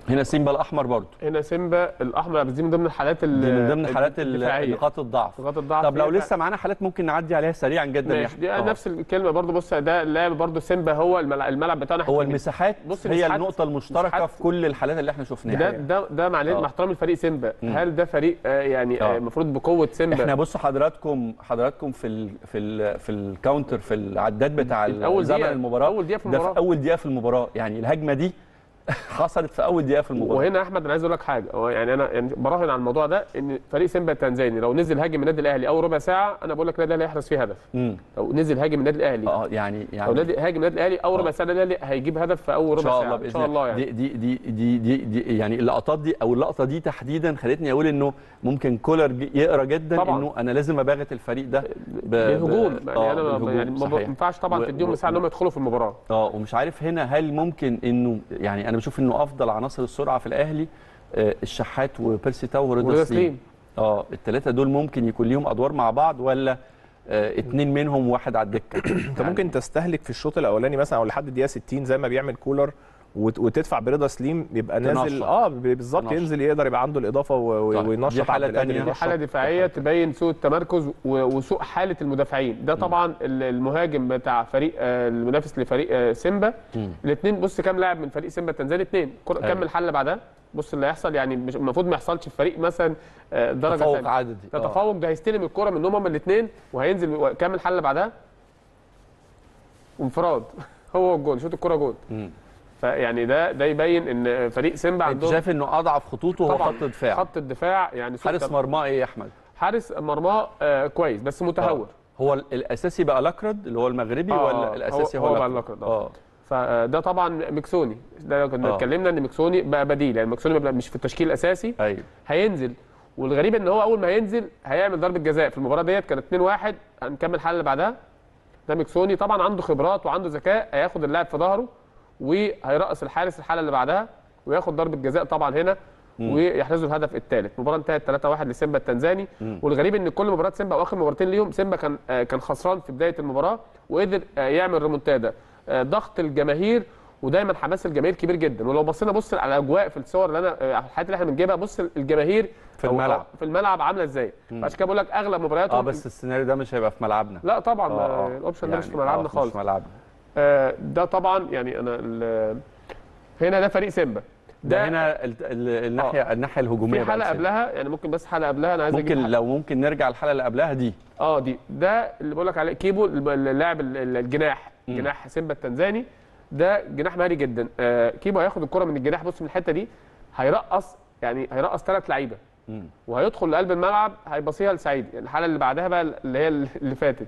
هنا سيمبا الاحمر برضه هنا سيمبا الاحمر بس دي من ضمن الحالات ال- دي من ضمن حالات ال- الدفاعية. نقاط الضعف نقاط الضعف طب لو فيها. لسه معانا حالات ممكن نعدي عليها سريعا جدا يا ماشي أحمد. دي آه. نفس الكلمه برضو بص ده اللاعب برضو سيمبا هو الملعب, الملعب بتاعنا هو إحنا المساحات بص هي المساحات- النقطة المشتركة مساحات- في كل الحالات اللي احنا ده شفناها ده ده مع آه. مع احترامي الفريق سيمبا مم. هل ده فريق آه، يعني آه. آه، المفروض بقوه سيمبا احنا بصوا حضراتكم حضراتكم في ال في ال في الكاونتر في العداد بتاع أول زمن دقيقة- المباراة أول دقيقة في ده المباراة. في أول دقيقة في المباراة يعني الهجمة دي حصلت في أول دقيقة في المباراة وهنا يا احمد انا عايز اقول لك حاجه هو يعني انا يعني براهن على الموضوع ده ان فريق سيمبا التنزاني لو نزل هاجم النادي الاهلي اول ربع ساعه انا بقول لك النادي الاهلي هيحرز فيه هدف امم لو نزل هاجم النادي الاهلي اه يعني لو يعني نادي هاجم النادي الاهلي اول ربع ساعه النادي الاهلي هيجيب هدف في اول ان ربع شاء ساعه الله ان باذن شاء الله يعني دي دي دي دي دي, دي يعني اللقطات دي او اللقطه دي تحديدا خلتني اقول انه ممكن كولر ج- يقرا جدا طبعاً. انه انا لازم اباغت الفريق ده ب- بالهجوم ب- يعني آه، انا ما- بالهجوم، يعني ما صحيح. ما ينفعش طبعا و- تديهم و- مساحه انهم يدخلوا في المباراه اه ومش عارف هنا هل ممكن انه يعني انا بشوف انه افضل عناصر السرعه في الاهلي آه، الشحات وبيرسي تاو ورضا ورضا سليم سليم. اه الثلاثه دول ممكن يكون ليهم ادوار مع بعض ولا آه اتنين منهم واحد على الدكه انت ممكن تستهلك في الشوط الاولاني مثلا او لحد الدقيقه 60 زي ما بيعمل كولر وت- وتدفع برضا سليم يبقى نازل تنشط. اه ب- بالظبط تنشط. ينزل يقدر يبقى عنده الاضافه و- و- طيب، وينشط دي حالة عبد القادر تانية. دي ينشط. حاله دفاعيه تبين سوء التمركز و- وسوء حاله المدافعين ده طبعا ال- المهاجم بتاع فريق آه، المنافس لفريق آه، سيمبا الاثنين بص كام لاعب من فريق سيمبا التنزاني اثنين كم أيوة. الحل اللي بعدها بص اللي هيحصل يعني مش المفروض ما يحصلش في فريق مثلا آه، درجه تفوق تانية. عددي ده آه. تفوق ده هيستلم الكره منهم هما الاثنين وهينزل كام الحل اللي بعدها وانفراد هو الجول شوط الكره جول مم. فيعني ده ده يبين ان فريق سيمبا انت عندهم شايف انه اضعف خطوطه هو طبعاً خط دفاع خط الدفاع يعني سوء حارس تم- مرمى ايه يا احمد حارس مرماه آه كويس بس متهور هو ال- الاساسي بقى لاكرد اللي هو المغربي آه، ولا الاساسي هو- هو, هو بقى لاكرد؟ لاكرد، آه. اه فده طبعا مكسوني ده كنا آه. اتكلمنا ان مكسوني بقى بديل يعني مكسوني بقى مش في التشكيل الاساسي ايوه هينزل والغريب ان هو اول ما هينزل هيعمل ضربه جزاء في المباراه ديت كانت 2-1 هنكمل الحل اللي بعدها ده مكسوني طبعا عنده خبرات وعنده ذكاء هياخد اللاعب في ظهره وهيرقص الحارس الحاله اللي بعدها وياخد ضربه جزاء طبعا هنا ويحرزوا الهدف الثالث المباراه انتهت 3-1 لسيمبا التنزاني والغريب ان كل مباراه سيمبا واخر مباراتين ليهم سيمبا كان آه، كان خسران في بدايه المباراه وقدر آه، يعمل ريمونتادا آه، ضغط الجماهير ودايما حماس الجماهير كبير جدا ولو بصينا بص على الاجواء في الصور اللي انا آه، في الحاجات اللي احنا بنجيبها بص الجماهير في أو- الملعب. أو في الملعب عامله ازاي عشان كده بقول لك اغلب مبارياتهم اه بس السيناريو ده مش هيبقى في ملعبنا لا طبعا آه، آه آه. الاوبشن ده مش في يعني ملعبنا آه، خالص مش في ملعبنا آه ده طبعا يعني انا ال- هنا ده فريق سيمبا ده هنا ال- ال- الناحيه الناحيه الهجوميه في بقى حلقه لسيمبا. قبلها يعني ممكن بس حلقه قبلها انا عايز ممكن اجيب لو ممكن نرجع الحلقه اللي قبلها دي اه دي ده اللي بقول لك عليه كيبو الب- اللاعب ال- ال- الجناح جناح سيمبا التنزاني ده جناح مهاري جدا آه كيبو هياخد الكره من الجناح بص من الحته دي هيرقص يعني هيرقص ثلاث لعيبه مم. وهيدخل لقلب الملعب هيبصيها لسعيد الحاله اللي بعدها بقى اللي هي اللي فاتت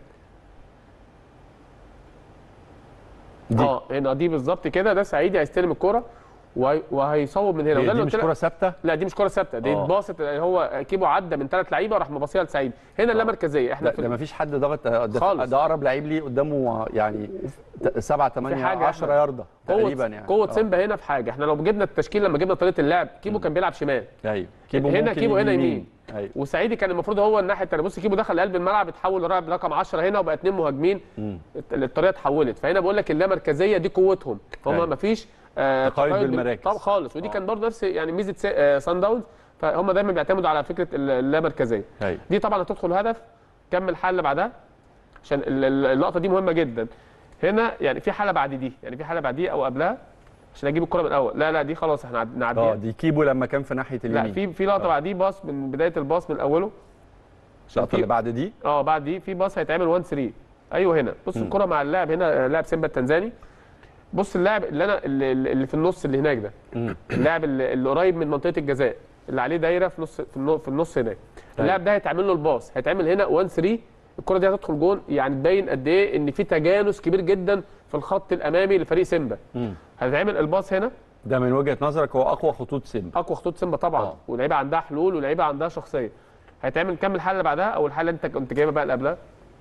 دي. اه هنا دي بالظبط كده ده سعيد هيستلم الكره وهي- وهيصوب من هنا هي وده دي اللي مش قلت لك- كره ثابته لا دي مش كره ثابته دي آه. اتباصت هو كيبو عدى من ثلاث لعيبه وراح مباصيها لسعيد هنا لا مركزيه احنا ده, في ده ما فيش حد ضغط ده, خالص. ده اقرب لعيب ليه قدامه يعني 7 8 حاجة 10 إحنا- يارده قوه تقريبا يعني قوه آه. سيمبا هنا في حاجه احنا لو جبنا التشكيل لما جبنا طريقه اللعب كيبو كان بيلعب شمال ايوه كيبو هنا ممكن كيبو هنا يجي يمين. ايوه وسعيدي كان المفروض هو الناحيه الثانيه بص كيبو دخل قلب الملعب اتحول للاعب رقم 10 هنا وبقى اثنين مهاجمين مم. الت- الطريقه اتحولت فهنا بقول لك اللامركزيه دي قوتهم أيوة. فهم ما فيش آه تقيد بال- بالمراكز. طب خالص ودي كان برضه نفس يعني ميزه سي- آه سان داونز فهم دايما بيعتمدوا على فكره ال- اللامركزيه ايوه دي طبعا هتدخل هدف كمل حل بعدها عشان ال- ال- اللقطه دي مهمه جدا هنا يعني في حاله بعد دي يعني في حاله بعد دي او قبلها عشان اجيب الكره من الاول لا لا دي خلاص احنا عد- اه نعديها دي كيبو لما كان في ناحيه لا اليمين في في لقطه بعديه باص من بدايه الباص من اوله عشان اللقطه في اللي بعد دي اه بعد دي في باص هيتعمل 1 3 ايوه هنا بص الكره مع اللاعب هنا آه، لاعب سيمبا التنزاني بص اللاعب اللي انا اللي, اللي في النص اللي هناك ده مم. اللاعب اللي, اللي قريب من منطقه الجزاء اللي عليه دايره في نص في النص, في النص هناك اللاعب ده هيتعمل له الباص هيتعمل هنا 1 3 الكره دي هتدخل جون يعني تبين قد ايه ان في تجانس كبير جدا في الخط الامامي لفريق سيمبا مم. هيتعمل الباص هنا ده من وجهه نظرك هو اقوى خطوط سيمبا اقوى خطوط سيمبا طبعا آه. واللعيبه عندها حلول واللعيبه عندها شخصيه هيتعمل كام الحاله اللي بعدها او الحاله اللي انت كنت جايبها بقى اللي قبلها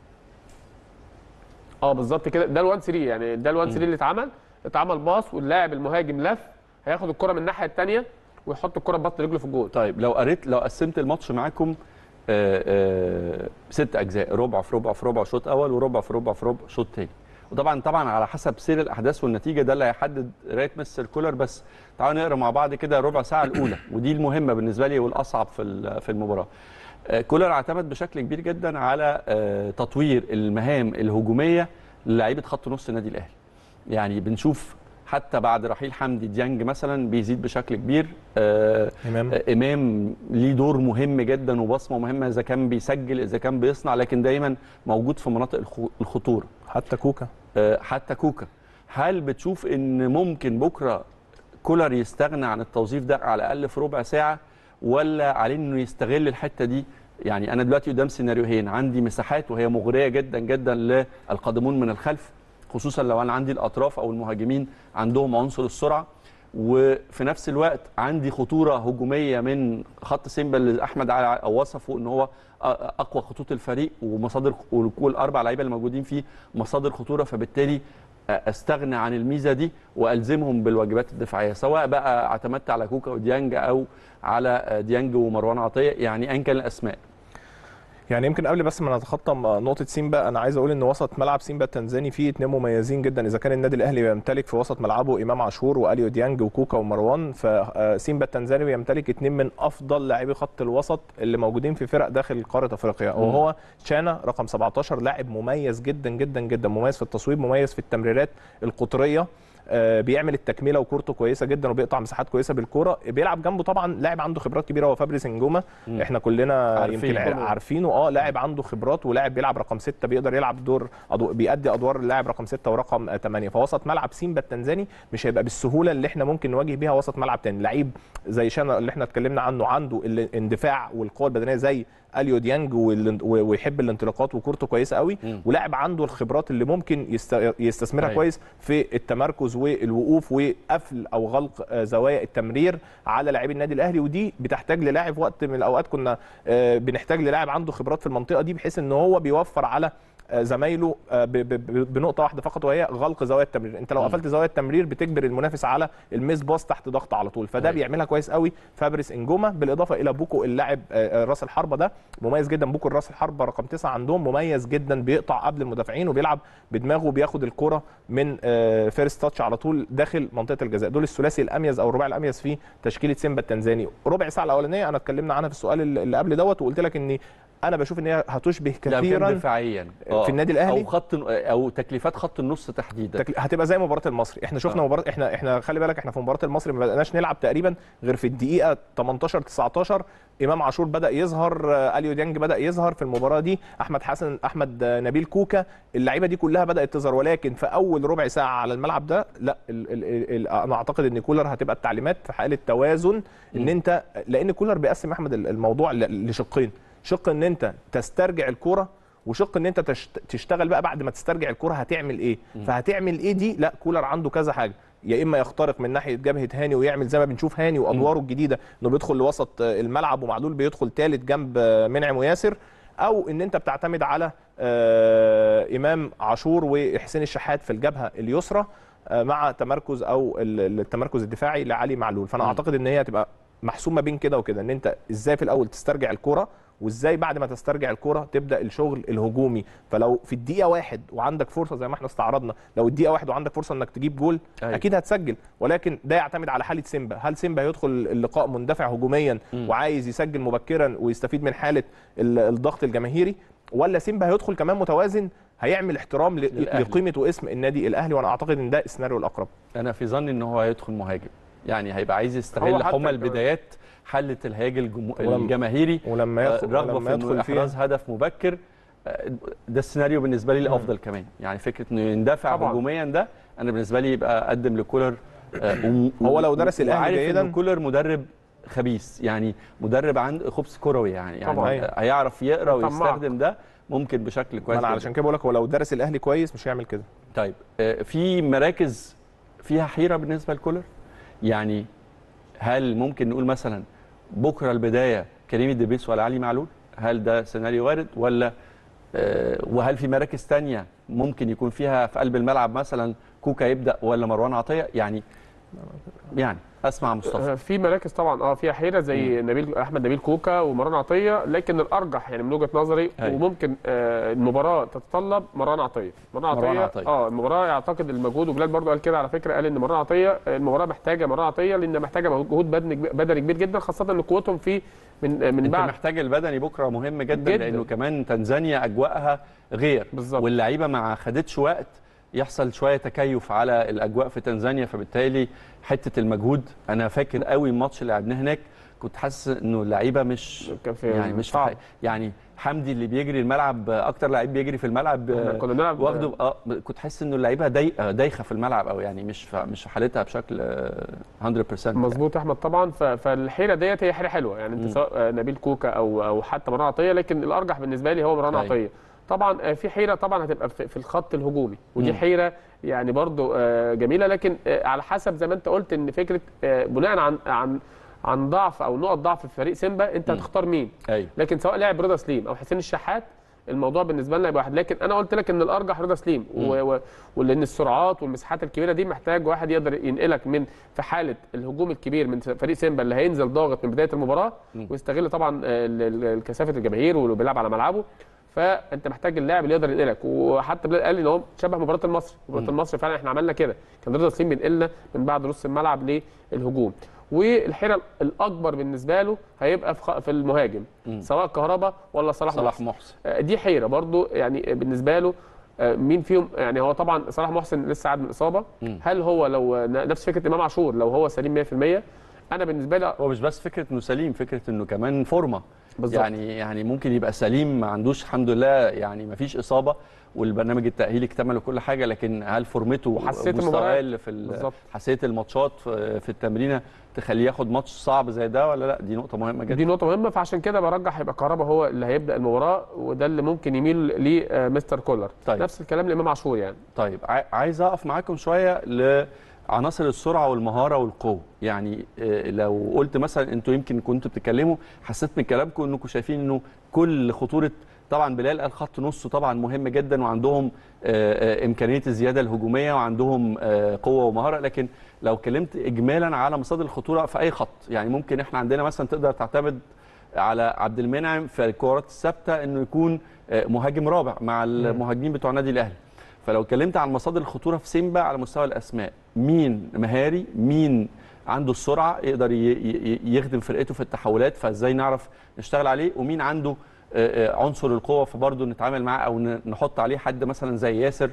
اه بالظبط كده ده ال1 3 يعني ده ال1 3 اللي اتعمل اتعمل باص واللاعب المهاجم لف هياخد الكره من الناحيه الثانيه ويحط الكره ببطن رجله في الجول طيب لو قريت لو قسمت الماتش معاكم آه، آه، ست اجزاء ربع في ربع في ربع شوط اول وربع في ربع في ربع شوط تاني وطبعا طبعا على حسب سير الاحداث والنتيجه ده اللي هيحدد قرايه مستر كولر بس تعالوا نقرا مع بعض كده ربع ساعه الاولى ودي المهمه بالنسبه لي والاصعب في ال- في المباراه آه، كولر اعتمد بشكل كبير جدا على آه، تطوير المهام الهجوميه للاعيبه خط نص النادي الاهلي يعني بنشوف حتى بعد رحيل حمدي ديانج مثلا بيزيد بشكل كبير آه، امام آه، امام ليه دور مهم جدا وبصمه مهمه اذا كان بيسجل اذا كان بيصنع لكن دايما موجود في مناطق الخ- الخطوره حتى كوكا آه، حتى كوكا هل بتشوف ان ممكن بكره كولر يستغنى عن التوظيف ده على الاقل في ربع ساعه ولا عليه انه يستغل الحته دي يعني انا دلوقتي قدام سيناريوهين عندي مساحات وهي مغريه جدا جدا للقادمون من الخلف خصوصا لو انا عندي الاطراف او المهاجمين عندهم عنصر السرعه وفي نفس الوقت عندي خطوره هجوميه من خط سيمبا اللي احمد علي وصفه ان هو اقوى خطوط الفريق ومصادر والاربع لعيبه اللي موجودين فيه مصادر خطوره فبالتالي استغنى عن الميزه دي والزمهم بالواجبات الدفاعيه سواء بقى اعتمدت على كوكا وديانج او على ديانج ومروان عطيه يعني ايا كان الاسماء يعني يمكن قبل بس ما نتخطى نقطه سيمبا انا عايز اقول ان وسط ملعب سيمبا التنزاني فيه اثنين مميزين جدا اذا كان النادي الاهلي بيمتلك في وسط ملعبه امام عاشور واليو ديانج وكوكا ومروان فسيمبا التنزاني بيمتلك اثنين من افضل لاعبي خط الوسط اللي موجودين في فرق داخل قاره افريقيا وهو تشانا رقم 17 لاعب مميز جدا جدا جدا مميز في التصويب مميز في التمريرات القطريه آه، بيعمل التكميله وكورته كويسه جدا وبيقطع مساحات كويسه بالكوره بيلعب جنبه طبعا لاعب عنده خبرات كبيره هو فابريس انجوما مم. احنا كلنا عارفين. يمكن ع- عارفينه اه لاعب عنده خبرات ولاعب بيلعب رقم ستة بيقدر يلعب دور أدو... بيأدي ادوار اللاعب رقم ستة ورقم آه، ثمانية فوسط ملعب سيمبا التنزاني مش هيبقى بالسهوله اللي احنا ممكن نواجه بيها وسط ملعب تاني لعيب زي شانا اللي احنا اتكلمنا عنه عنده الاندفاع والقوه البدنيه زي اليو ديانج والان- و- ويحب الانطلاقات وكورته كويسه قوي مم. ولاعب عنده الخبرات اللي ممكن يست... يستثمرها أيوة. كويس في التمركز والوقوف وقفل او غلق آه، زوايا التمرير على لاعبي النادي الاهلي ودي بتحتاج للاعب وقت من الاوقات كنا آه، بنحتاج للاعب عنده خبرات في المنطقه دي بحيث ان هو بيوفر على آه، زمايله آه، ب- ب- ب- بنقطه واحده فقط وهي غلق زوايا التمرير انت لو مم. قفلت زوايا التمرير بتجبر المنافس على الميس باص تحت ضغط على طول فده أيوة. بيعملها كويس قوي فابريس انجوما بالاضافه الى بوكو اللاعب آه، آه، راس الحربه ده مميز جدا بوكو الراس الحربه رقم تسعة عندهم مميز جدا بيقطع قبل المدافعين وبيلعب بدماغه وبياخد الكره من فيرست تاتش على طول داخل منطقه الجزاء دول الثلاثي الاميز او الرباعي الاميز في تشكيله سيمبا التنزاني ربع ساعه الاولانيه انا اتكلمنا عنها في السؤال اللي قبل دوت وقلت لك ان انا بشوف ان هي هتشبه ده كان كثيرا دفاعيا في النادي الأهلي؟ او خط او تكليفات خط النص تحديدا تكل- هتبقى زي مباراه المصري احنا شفنا آه. مباراه احنا احنا خلي بالك احنا في مباراه المصري ما بدأناش نلعب تقريبا غير في الدقيقه 18 19 امام عاشور بدا يظهر آه، اليو ديانج بدا يظهر في المباراه دي احمد حسن احمد آه، نبيل كوكا اللعيبه دي كلها بدات تظهر ولكن في اول ربع ساعه على الملعب ده لا ال ال ال انا اعتقد ان كولر هتبقى التعليمات في حاله توازن ان مم. انت لان كولر بيقسم احمد الموضوع ل- لشقين شق ان انت تسترجع الكوره وشق ان انت تشت- تشتغل بقى بعد ما تسترجع الكوره هتعمل ايه فهتعمل ايه دي لا كولر عنده كذا حاجه يا اما يخترق من ناحيه جبهه هاني ويعمل زي ما بنشوف هاني وادواره الجديده انه بيدخل لوسط آه، الملعب ومعلول بيدخل ثالث جنب آه، منعم وياسر او ان انت بتعتمد على آه، امام عاشور وحسين الشحات في الجبهه اليسرى آه، مع تمركز او ال- التمركز الدفاعي لعلي معلول فانا مم. اعتقد ان هي هتبقى محسومه بين كده وكده ان انت ازاي في الاول تسترجع الكره وازاي بعد ما تسترجع الكره تبدا الشغل الهجومي فلو في الدقيقه واحد وعندك فرصه زي ما احنا استعرضنا لو الدقيقه واحد وعندك فرصه انك تجيب جول أيوة. اكيد هتسجل ولكن ده يعتمد على حاله سيمبا هل سيمبا هيدخل اللقاء مندفع هجوميا مم. وعايز يسجل مبكرا ويستفيد من حاله ال- الضغط الجماهيري ولا سيمبا هيدخل كمان متوازن هيعمل احترام ل- للأهلي. لقيمه واسم النادي الاهلي وانا اعتقد ان ده السيناريو الاقرب انا في ظني ان هو هيدخل مهاجم يعني هيبقى عايز هو يستغل حتى حمى ك- البدايات حله الهياج الجمو... ولما- الجماهيري ولما آه، يدخل الرغبه ولما في انه يدخل فيها احراز هدف مبكر آه، ده السيناريو بالنسبه لي الافضل كمان يعني فكره انه يندفع طبعاً. هجوميا ده انا بالنسبه لي يبقى قدم لكولر آه، وم- هو لو درس الأهلي وعارف جيداً- إن كولر مدرب خبيث يعني مدرب عنده خبث كروي يعني يعني طبعاً. أيوة. هيعرف يقرا طماع. ويستخدم ده ممكن بشكل ما كويس انا جداً. علشان كده بقول لك هو لو درس الاهلي كويس مش هيعمل كده طيب آه، في مراكز فيها حيره بالنسبه لكولر يعني هل ممكن نقول مثلا بكره البدايه كريم الدبيس ولا علي معلول هل ده سيناريو وارد ولا آه، وهل في مراكز تانية ممكن يكون فيها في قلب الملعب مثلا كوكا يبدا ولا مروان عطيه يعني يعني اسمع مصطفى آه، في مراكز طبعا اه فيها حيره زي نبيل احمد نبيل كوكا ومروان عطيه لكن الارجح يعني من وجهه نظري أيوة. وممكن آه المباراه تتطلب مروان عطيه مروان مروان عطيه عطية. اه المباراه اعتقد المجهود وبلال برضو قال كده على فكره قال ان مروان عطيه آه، المباراه محتاجه مروان عطيه لان محتاجه مجهود بدني بدني كبير جدا خاصه ان قوتهم في من آه، من انت بعد محتاج البدني بكره مهم جدا, جداً. لانه كمان تنزانيا اجواءها غير بالظبط. واللعيبه ما خدتش وقت يحصل شويه تكيف على الاجواء في تنزانيا فبالتالي حته المجهود انا فاكر قوي الماتش اللي لعبناه هناك كنت حاسس انه اللعيبه مش كان في يعني مش صعب. صعب. يعني حمدي اللي بيجري الملعب اكتر لعيب بيجري في الملعب احنا كنا بنلعب واخده اه كنت حاسس انه اللعيبه دايقه دايخه في الملعب او يعني مش في مش في حالتها بشكل آه، 100% مظبوط يا احمد طبعا ف- فالحيره ديت هي حيره حلوه يعني انت مم. سواء آه، نبيل كوكا او او حتى مروان عطيه لكن الارجح بالنسبه لي هو مروان أيوة. عطيه طبعا آه، في حيره طبعا هتبقى في في الخط الهجومي ودي مم. حيره يعني برضو آه، جميله لكن آه، على حسب زي ما انت قلت ان فكره آه، بناء عن عن عن ضعف او نقط ضعف في فريق سيمبا انت مم. هتختار مين ايوه لكن سواء لاعب رضا سليم او حسين الشحات الموضوع بالنسبه لنا يبقى واحد لكن انا قلت لك ان الارجح رضا سليم و... و... ولان السرعات والمساحات الكبيره دي محتاج واحد يقدر ينقلك من في حاله الهجوم الكبير من فريق سيمبا اللي هينزل ضاغط من بدايه المباراه مم. ويستغل طبعا آه، ال- ال- الكثافه الجماهير واللي بيلعب على ملعبه فانت محتاج اللاعب اللي يقدر ينقلك وحتى بلال قال لي ان هو شبه مباراه المصري مباراه مم. المصري فعلا احنا عملنا كده كان رضا سليم بينقلنا من بعد نص الملعب للهجوم والحيره الاكبر بالنسبه له هيبقى في خ- في المهاجم مم. سواء كهربا ولا صلاح صلاح محسن محسن آه، دي حيره برضو يعني بالنسبه له آه، مين فيهم يعني هو طبعا صلاح محسن لسه عاد من اصابه مم. هل هو لو ن- نفس فكره امام عاشور لو هو سليم 100% انا بالنسبه لي هو مش بس فكره انه سليم فكره انه كمان فورمه بالظبط. يعني يعني ممكن يبقى سليم ما عندوش الحمد لله يعني ما فيش اصابه والبرنامج التاهيلي اكتمل وكل حاجه لكن هل فورمته وحساسية ومستواه المباريات. اللي في ال- بالظبط. حساسيه الماتشات في في التمرينه تخليه ياخد ماتش صعب زي ده ولا لا دي نقطه مهمه جدا دي نقطه مهمه فعشان كده برجح هيبقى كهربا هو اللي هيبدا المباراه وده اللي ممكن يميل لمستر كولر طيب. نفس الكلام لامام عاشور يعني طيب عاي- عايز اقف معاكم شويه لعناصر السرعه والمهاره والقوه يعني آه، لو قلت مثلا انتوا يمكن كنتوا بتتكلموا حسيت من كلامكم انكم شايفين انه كل خطوره طبعا بلال قال خط نصه طبعا مهم جدا وعندهم آه، آه، امكانيه الزياده الهجوميه وعندهم آه، قوه ومهاره لكن لو اتكلمت اجمالا على مصادر الخطوره في اي خط يعني ممكن احنا عندنا مثلا تقدر تعتمد على عبد المنعم في الكورات الثابته انه يكون آه، مهاجم رابع مع المهاجمين بتوع النادي الاهلي فلو اتكلمت عن مصادر الخطوره في سيمبا على مستوى الاسماء مين مهاري مين عنده السرعه يقدر ي- ي- يخدم فرقته في التحولات فازاي نعرف نشتغل عليه ومين عنده آه، آه، عنصر القوه فبرضه نتعامل معاه او ن- نحط عليه حد مثلا زي ياسر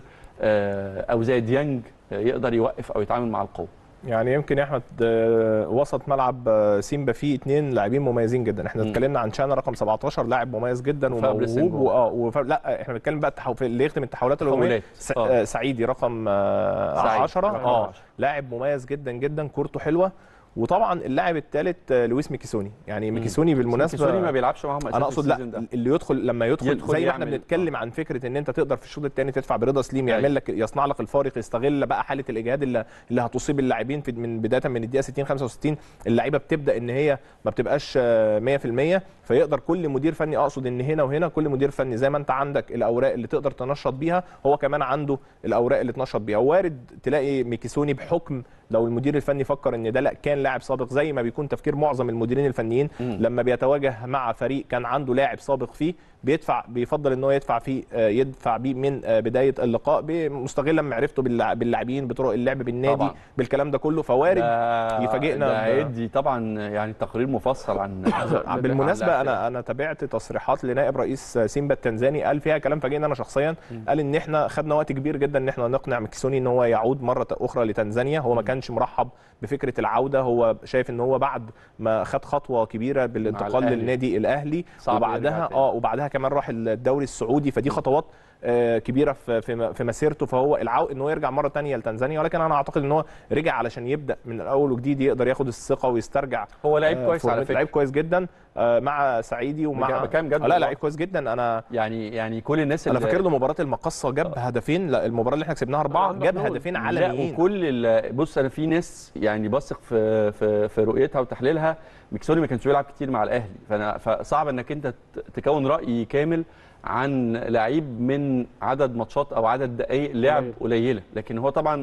آه، او زي ديانج آه، يقدر يوقف او يتعامل مع القوه يعني يمكن يا احمد آه، وسط ملعب آه، سيمبا فيه اثنين لاعبين مميزين جدا احنا مم. اتكلمنا عن شانا رقم 17 لاعب مميز جدا وفابريس وموهوب سنجون. واه وف... لا احنا بنتكلم بقى التحو... في اللي يخدم التحولات الهجوميه تحولات. س... آه. آه. سعيدي رقم آه، سعيد. 10 رقم اه 10. لاعب مميز جدا جدا كورته حلوه وطبعا اللاعب الثالث لويس ميكيسوني يعني ميكيسوني بالمناسبه سوني ما بيلعبش معاهم انا اقصد لا السيزون ده. اللي يدخل لما يدخل, يدخل زي ما احنا يعمل- بنتكلم عن فكره ان انت تقدر في الشوط الثاني تدفع برضا سليم أيوة. يعمل لك يصنع لك الفارق يستغل بقى حاله الاجهاد اللي, اللي هتصيب اللاعبين في من بدايه من الدقيقه 60 65 اللعيبه بتبدا ان هي ما بتبقاش آه، 100% فيقدر كل مدير فني اقصد ان هنا وهنا كل مدير فني زي ما انت عندك الاوراق اللي تقدر تنشط بيها هو كمان عنده الاوراق اللي تنشط بيها وارد تلاقي ميكيسوني بحكم لو المدير الفني فكر ان ده لا كان لاعب سابق زي ما بيكون تفكير معظم المديرين الفنيين مم. لما بيتواجه مع فريق كان عنده لاعب سابق فيه بيدفع بيفضل ان هو يدفع فيه آه، يدفع بيه من آه، بدايه اللقاء مستغلا معرفته باللع- باللاعبين بطرق اللعب بالنادي طبعاً. بالكلام ده كله فوارد ده يفاجئنا ده ب- هيدي طبعا يعني تقرير مفصل عن عن بالمناسبه اللاعب انا انا تابعت تصريحات لنائب رئيس سيمبا التنزاني قال فيها كلام فاجئني انا شخصيا قال ان احنا خدنا وقت كبير جدا ان احنا نقنع مكسوني ان هو يعود مره اخرى لتنزانيا هو ما كانش مرحب بفكره العوده هو شايف ان هو بعد ما خد خطوه كبيره بالانتقال الأهلي. للنادي الاهلي صعب يرجع وبعدها تاني. اه وبعدها كمان راح الدوري السعودي فدي خطوات آه، كبيره في في في مسيرته فهو العو ان هو يرجع مره تانية لتنزانيا ولكن انا اعتقد ان هو رجع علشان يبدا من الاول وجديد يقدر ياخد الثقه ويسترجع هو لعيب آه، كويس على فورمته. فكره لعيب كويس جدا آه، مع سعيدي ومع بكام- بكام جد آه، لا والله؟ لعيب كويس جدا انا يعني يعني كل الناس انا اللي فاكر له مباراه المقصه جاب هدفين لا المباراه اللي احنا كسبناها اربعه عنده جاب حلول. هدفين لا عالميين وكل ال- بص انا في ناس يعني بثق في في في رؤيتها وتحليلها ميكسوني ما كانش بيلعب كتير مع الاهلي فانا فصعب انك انت ت- تكون راي كامل عن لعيب من عدد ماتشات او عدد دقائق لعب قليل. قليله لكن هو طبعا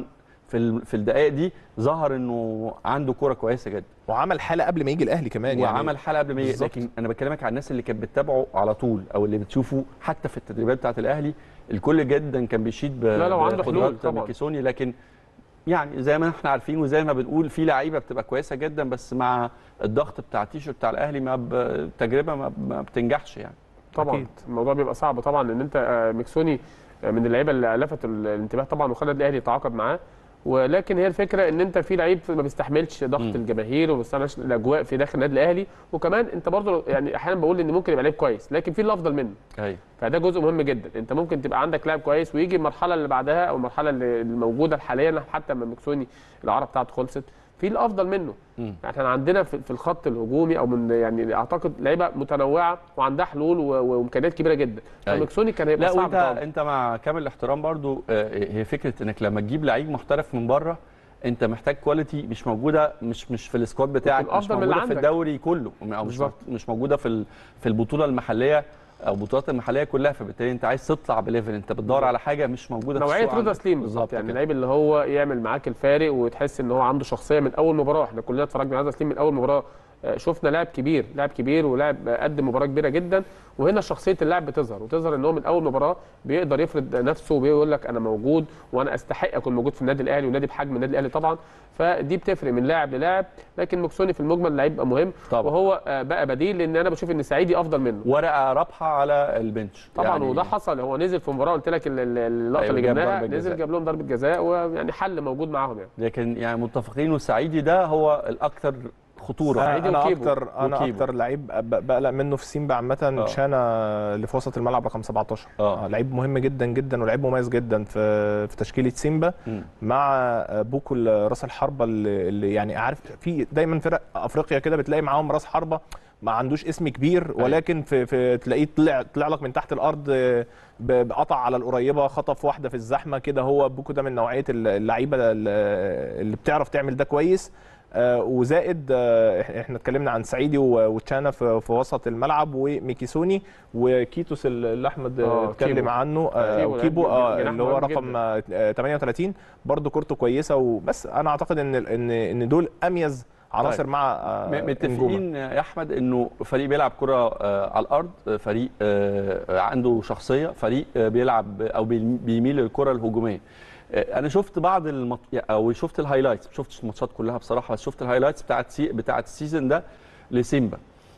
في ال- في الدقائق دي ظهر انه عنده كوره كويسه جدا وعمل حاله قبل ما يجي الاهلي كمان يعني وعمل حلقه قبل ما يجي بالظبط. لكن انا بكلمك عن الناس اللي كانت بتتابعه على طول او اللي بتشوفه حتى في التدريبات بتاعه الاهلي الكل جدا كان بيشيد ب لا، لو عنده حلول بقدرات طبعاً. ميكيسوني لكن يعني زي ما احنا عارفين وزي ما بنقول في لعيبه بتبقى كويسه جدا بس مع الضغط بتاع التيشيرت بتاع الاهلي ما ب- التجربه ما, ما بتنجحش يعني طبعا أكيد. الموضوع بيبقى صعب طبعا ان انت آه، ميكسوني آه، من اللعيبه اللي لفت ال- الانتباه طبعا وخلى الاهلي يتعاقد معاه ولكن هي الفكره ان انت في لعيب ما بيستحملش ضغط مم. الجماهير وما بيستحملش الاجواء في داخل النادي الاهلي وكمان انت برضه يعني احيانا بقول ان ممكن يبقى لعيب كويس لكن في الافضل منه ايوه فده جزء مهم جدا انت ممكن تبقى عندك لاعب كويس ويجي المرحله اللي بعدها او المرحله اللي الموجوده حاليا حتى لما مكسوني العرب بتاعته خلصت في الافضل منه مم. يعني احنا عندنا في في الخط الهجومي او من يعني اعتقد لعيبه متنوعه وعندها حلول و- وامكانيات كبيره جدا أيوة. فمكسوني كان هيبقى لا صعب وانت طبعا انت مع كامل الاحترام برضو آه، هي فكره انك لما تجيب لعيب محترف من بره انت محتاج كواليتي مش موجوده مش مش في السكواد بتاعك مش أفضل من اللي موجوده في عندك. الدوري كله او مش بالظبط. مش موجوده في ال- في البطوله المحليه او البطولات المحليه كلها فبالتالي انت عايز تطلع بليفل انت بتدور على حاجه مش موجوده في نوعيه السوق رضا عندك. سليم بالظبط يعني كده. اللعيب اللي هو يعمل معاك الفارق وتحس ان هو عنده شخصيه من اول مباراه احنا كلنا اتفرجنا على رضا سليم من اول مباراه آه، شفنا لاعب كبير لاعب كبير ولاعب آه، قدم مباراه كبيره جدا وهنا شخصيه اللاعب بتظهر وتظهر ان هو من اول مباراه بيقدر يفرض نفسه وبيقول لك انا موجود وانا استحق اكون موجود في النادي الاهلي ونادي بحجم النادي الاهلي طبعا فدي بتفرق من لاعب للاعب لكن مكسوني في المجمل لعيب بقى مهم طبعا. وهو آه، بقى بديل لان انا بشوف ان سعيدي افضل منه ورقه رابحه على البنش طبعا يعني وده حصل هو نزل في مباراه قلت لك ال- ال- اللقطه أيوة، اللي جاب جبناها ضربة نزل جزاء. جاب لهم ضربه جزاء ويعني حل موجود معاهم يعني لكن يعني متفقين والسعيدي ده هو الاكثر خطوره سعيدي انا وكيبو. اكتر انا وكيبو. اكتر لعيب ب- بقلق منه في سيمبا عامه شانا اللي في وسط الملعب رقم 17 آه. آه، لعيب مهم جدا جدا ولعيب مميز جدا في في تشكيله سيمبا مم. مع بوكو ال- راس الحربه اللي اللي يعني عارف في دايما فرق افريقيا كده بتلاقي معاهم راس حربه ما عندوش اسم كبير ولكن في, في تلاقيه طلع طلع لك من تحت الارض آه، ب- بقطع على القريبه خطف واحده في الزحمه كده هو بوكو ده من نوعيه اللعيبه اللي اللي بتعرف تعمل ده كويس آه، وزائد آه، إح- احنا اتكلمنا عن سعيدي و- وتشانا في, في وسط الملعب وميكيسوني وكيتوس اللي احمد آه، آه، اتكلم كيبو. عنه آه، كيبو كيبو لعيب آه، جناح اللي هو مهم رقم آه، 38 برضه كورته كويسه وبس انا اعتقد ان ان ان دول اميز عناصر طيب. مع آه، م- نجومة. متفقين يا احمد انه فريق بيلعب كره آه، على الارض آه، فريق آه، عنده شخصيه فريق آه، بيلعب او بيل- بيميل للكره الهجوميه آه، انا شفت بعض المط... او شفت الهايلايتس ما شفتش الماتشات كلها بصراحه بس شفت الهايلايتس بتاعت سي... بتاعت السيزون ده لسيمبا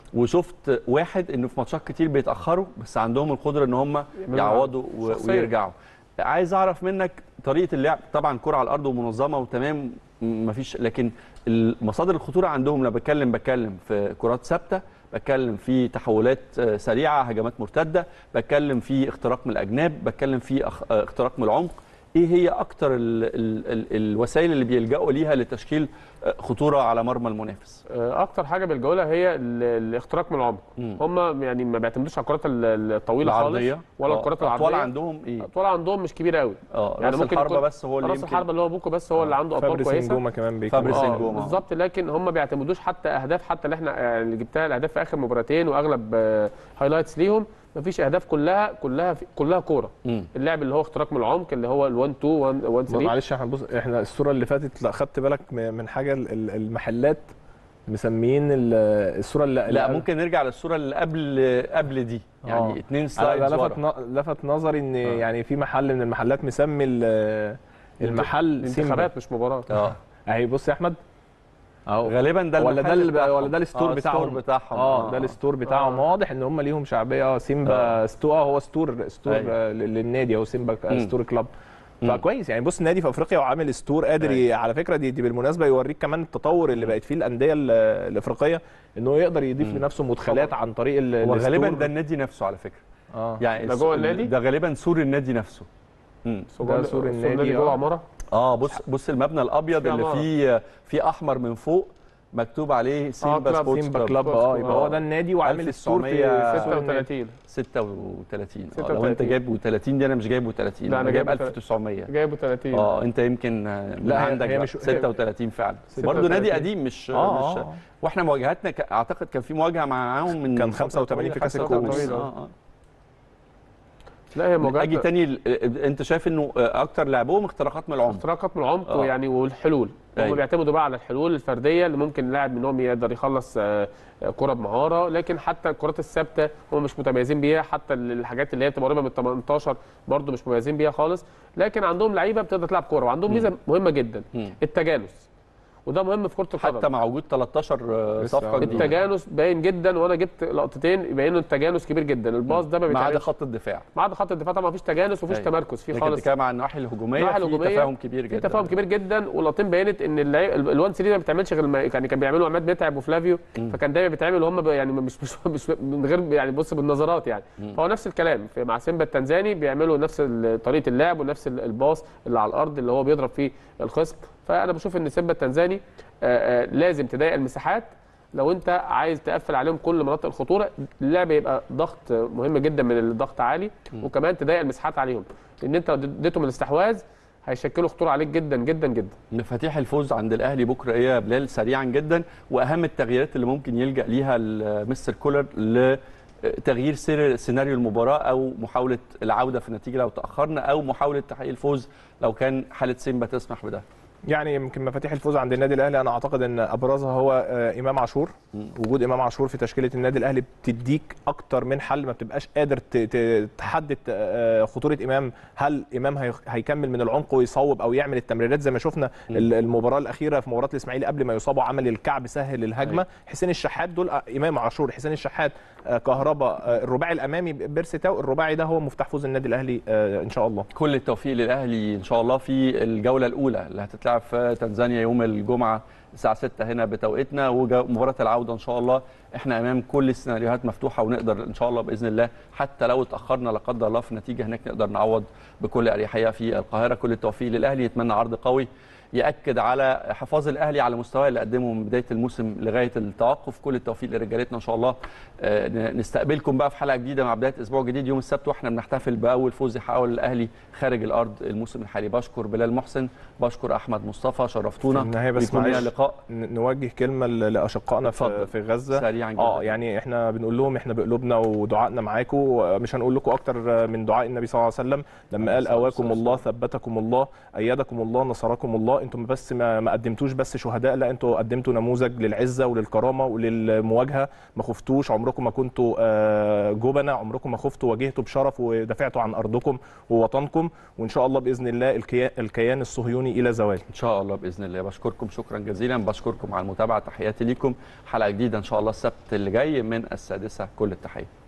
وشفت واحد انه في ماتشات كتير بيتاخروا بس عندهم القدره ان هم يعوضوا و... شخصية. ويرجعوا عايز اعرف منك طريقه اللعب طبعا كره على الارض ومنظمه وتمام م- مفيش لكن مصادر الخطوره عندهم لما بتكلم بتكلم في كرات ثابته بتكلم في تحولات آه، سريعه هجمات مرتده بتكلم في اختراق من الاجناب بتكلم في أخ- آه، اختراق من العمق ايه هي اكتر ال ال ال الوسائل اللي بيلجأوا ليها لتشكيل آه، خطوره على مرمى المنافس آه، اكتر حاجه بيلجأوا لها هي ال- الاختراق من العمق مم. هم يعني ما بيعتمدوش على الكرات ال- الطويله العرضيه خالص ولا آه، الكرات اطوال العرضيه عندهم ايه اطوال عندهم مش كبيره قوي اه يعني راس ممكن الحربه يكون بس هو اللي راس يمكن الحربه اللي هو بوكو بس هو اللي عنده اطوال فابريس كويسه نجومه كمان بيكون فابريس آه، نجوم، آه. بالظبط لكن هم ما بيعتمدوش حتى اهداف حتى اللي احنا آه، اللي جبتها الاهداف في اخر مباراتين واغلب آه، هايلايتس ليهم ما فيش اهداف كلها كلها في كلها كوره مم. اللعب اللي هو اختراق من العمق اللي هو ال 1 2 1 1 3 معلش احنا بص احنا الصوره اللي فاتت لا خدت بالك م- من حاجه ال- ال- المحلات مسميين ال- الصوره اللي لا اللي- ممكن نرجع للصوره اللي قبل قبل دي يعني آه. اتنين أنا سلايدز لفت ورا ن- لفت نظري ان يعني في محل من المحلات مسمي ال- المحل سيمبا انتخابات مش مباراه اه اهي بص يا احمد اهو غالبا ده ولا ده المحل ال- بتاعهم. ولا ده الستور آه، بتاعهم الستور بتاعهم اه ده الستور بتاعهم آه. واضح ان هم ليهم شعبيه اه سيمبا آه. ستور اه هو ستور ستور أيوة. آه، لل- للنادي اهو سيمبا مم. ستور كلاب مم. فكويس يعني بص نادي في افريقيا وعامل ستور قادر ي... أيوة. على فكره دي, دي بالمناسبه يوريك كمان التطور اللي بقت فيه الانديه ال- الافريقيه ان هو يقدر يضيف مم. لنفسه مدخلات عن طريق ال- هو غالبا الستور. ده النادي نفسه على فكره اه يعني ده الس- جوه النادي؟ ده غالبا سور النادي نفسه مم. ده سور النادي، جوه آه. عماره اه بص بص المبنى الابيض في اللي عمارة. فيه فيه احمر من فوق مكتوب عليه سيمبا كلاب، سبورتس سيمبا كلاب كلاب اه يبقى هو ده النادي وعامل ستور في 1936. 36 36 آه لو انت 36. جايبه 30 دي انا مش جايبه 30 لا، انا أنا جايب جايبه 1900 جايبه 30 اه انت يمكن آه، من لا، هي- عندك هي بقى. مش- هي- 36 فعلا 36. برضه نادي قديم مش اه مش اه واحنا مواجهاتنا ك- اعتقد كان في مواجهه معاهم من كان فترة 85 طويلة، في كأس 85 الكؤوس. اه اه لا هي اجي مواجهات تاني ال- ال- انت شايف انه اكتر لعبهم اختراقات من العمق اختراقات من العمق آه. ويعني والحلول هم أيوة. بيعتمدوا بقى على الحلول الفرديه اللي ممكن لاعب منهم يقدر يخلص آه، آه، كره بمهاره لكن حتى الكرات الثابته هم مش متميزين بيها حتى ال- الحاجات اللي هي بتبقى قريبه من ال 18 برده مش مميزين بيها خالص لكن عندهم لعيبه بتقدر تلعب كوره وعندهم ميزه مهمه جدا مم. التجانس وده مهم في كره القدم حتى مع وجود 13 آه، لسه صفقه هقول. جديده التجانس باين جدا وانا جبت لقطتين يبينوا التجانس كبير جدا الباص ده ما ما عدا بيتعملش خط الدفاع ما عدا خط الدفاع طبعا مفيش تجانس ومفيش أيوة. تمركز فيه لكن خالص بتتكلم عن النواحي الهجوميه الناحية في الهجومية تفاهم كبير في جدا تفاهم كبير جدا واللقطين بينت ان اللعيب ال- الوان 3 ما بتعملش غير ما يعني كان بيعملوا عماد متعب وفلافيو فكان دايما بيتعمل وهم ب- يعني مش مش مش من غير يعني بص بالنظرات يعني فهو نفس الكلام في مع سيمبا التنزاني بيعملوا نفس ال- طريقه اللعب ونفس ال- الباص اللي على الارض اللي هو بيضرب فيه الخصم فانا بشوف ان سيمبا التنزاني آه، آه، لازم تضايق المساحات لو انت عايز تقفل عليهم كل مناطق الخطوره اللعب يبقى ضغط مهم جدا من الضغط عالي وكمان تضايق المساحات عليهم لان انت لو اديتهم الاستحواذ هيشكلوا خطوره عليك جدا جدا جدا مفاتيح الفوز عند الاهلي بكره ايه يا بلال سريعا جدا واهم التغييرات اللي ممكن يلجا ليها ال- مستر كولر لتغيير سير سيناريو المباراه او محاوله العوده في النتيجه لو تاخرنا او محاوله تحقيق الفوز لو كان حاله سيمبا تسمح بده يعني يمكن مفاتيح الفوز عند النادي الاهلي انا اعتقد ان ابرزها هو آه، امام عاشور وجود امام عاشور في تشكيله النادي الاهلي بتديك اكتر من حل ما بتبقاش قادر ت- ت- تحدد آه، خطوره امام هل امام هي- هيكمل من العمق ويصوب او يعمل التمريرات زي ما شفنا ال- المباراه الاخيره في مباراه الاسماعيلي قبل ما يصاب عمل الكعب سهل الهجمه حسين الشحات دول آه، امام عاشور حسين الشحات آه، كهربا آه، الرباعي الامامي بيرسي تاو الرباعي ده هو مفتاح فوز النادي الاهلي آه، ان شاء الله كل التوفيق للاهلي ان شاء الله في الجوله الاولى اللي هتتلعب في تنزانيا يوم الجمعه الساعه 6 هنا بتوقيتنا ومباراه العوده ان شاء الله احنا امام كل السيناريوهات مفتوحه ونقدر ان شاء الله باذن الله حتى لو اتاخرنا لا قدر الله في النتيجه هناك نقدر نعوض بكل اريحيه في القاهره كل التوفيق للاهلي يتمنى عرض قوي ياكد على حفاظ الاهلي على المستوى اللي قدمه من بدايه الموسم لغايه التوقف كل التوفيق لرجالتنا ان شاء الله آه، ن- نستقبلكم بقى في حلقه جديده مع بدايه اسبوع جديد يوم السبت واحنا بنحتفل باول فوز يحققه الاهلي خارج الارض الموسم الحالي بشكر بلال محسن بشكر احمد مصطفى شرفتونا في النهاية بس ويكون لنا معلش. لقاء ن- نوجه كلمه ل- لاشقائنا اتفضل. في, في غزه سريعا جدا اه يعني احنا بنقول لهم احنا بقلوبنا ودعائنا معاكم مش هنقول لكم اكتر من دعاء النبي صلى الله عليه وسلم لما قال صلى الله اواكم عليه الله ثبتكم الله ايدكم الله نصركم الله انتم بس ما, ما قدمتوش بس شهداء لا انتوا قدمتوا نموذج للعزه وللكرامه وللمواجهه ما خفتوش عمركم ما كنتوا آه، جبنة عمركم ما خفتوا واجهتوا بشرف ودافعتوا عن ارضكم ووطنكم وان شاء الله باذن الله الكيان, الكيان الصهيوني الى زوال ان شاء الله باذن الله بشكركم شكرا جزيلا بشكركم على المتابعه تحياتي ليكم حلقه جديده ان شاء الله السبت اللي جاي من السادسه كل التحيه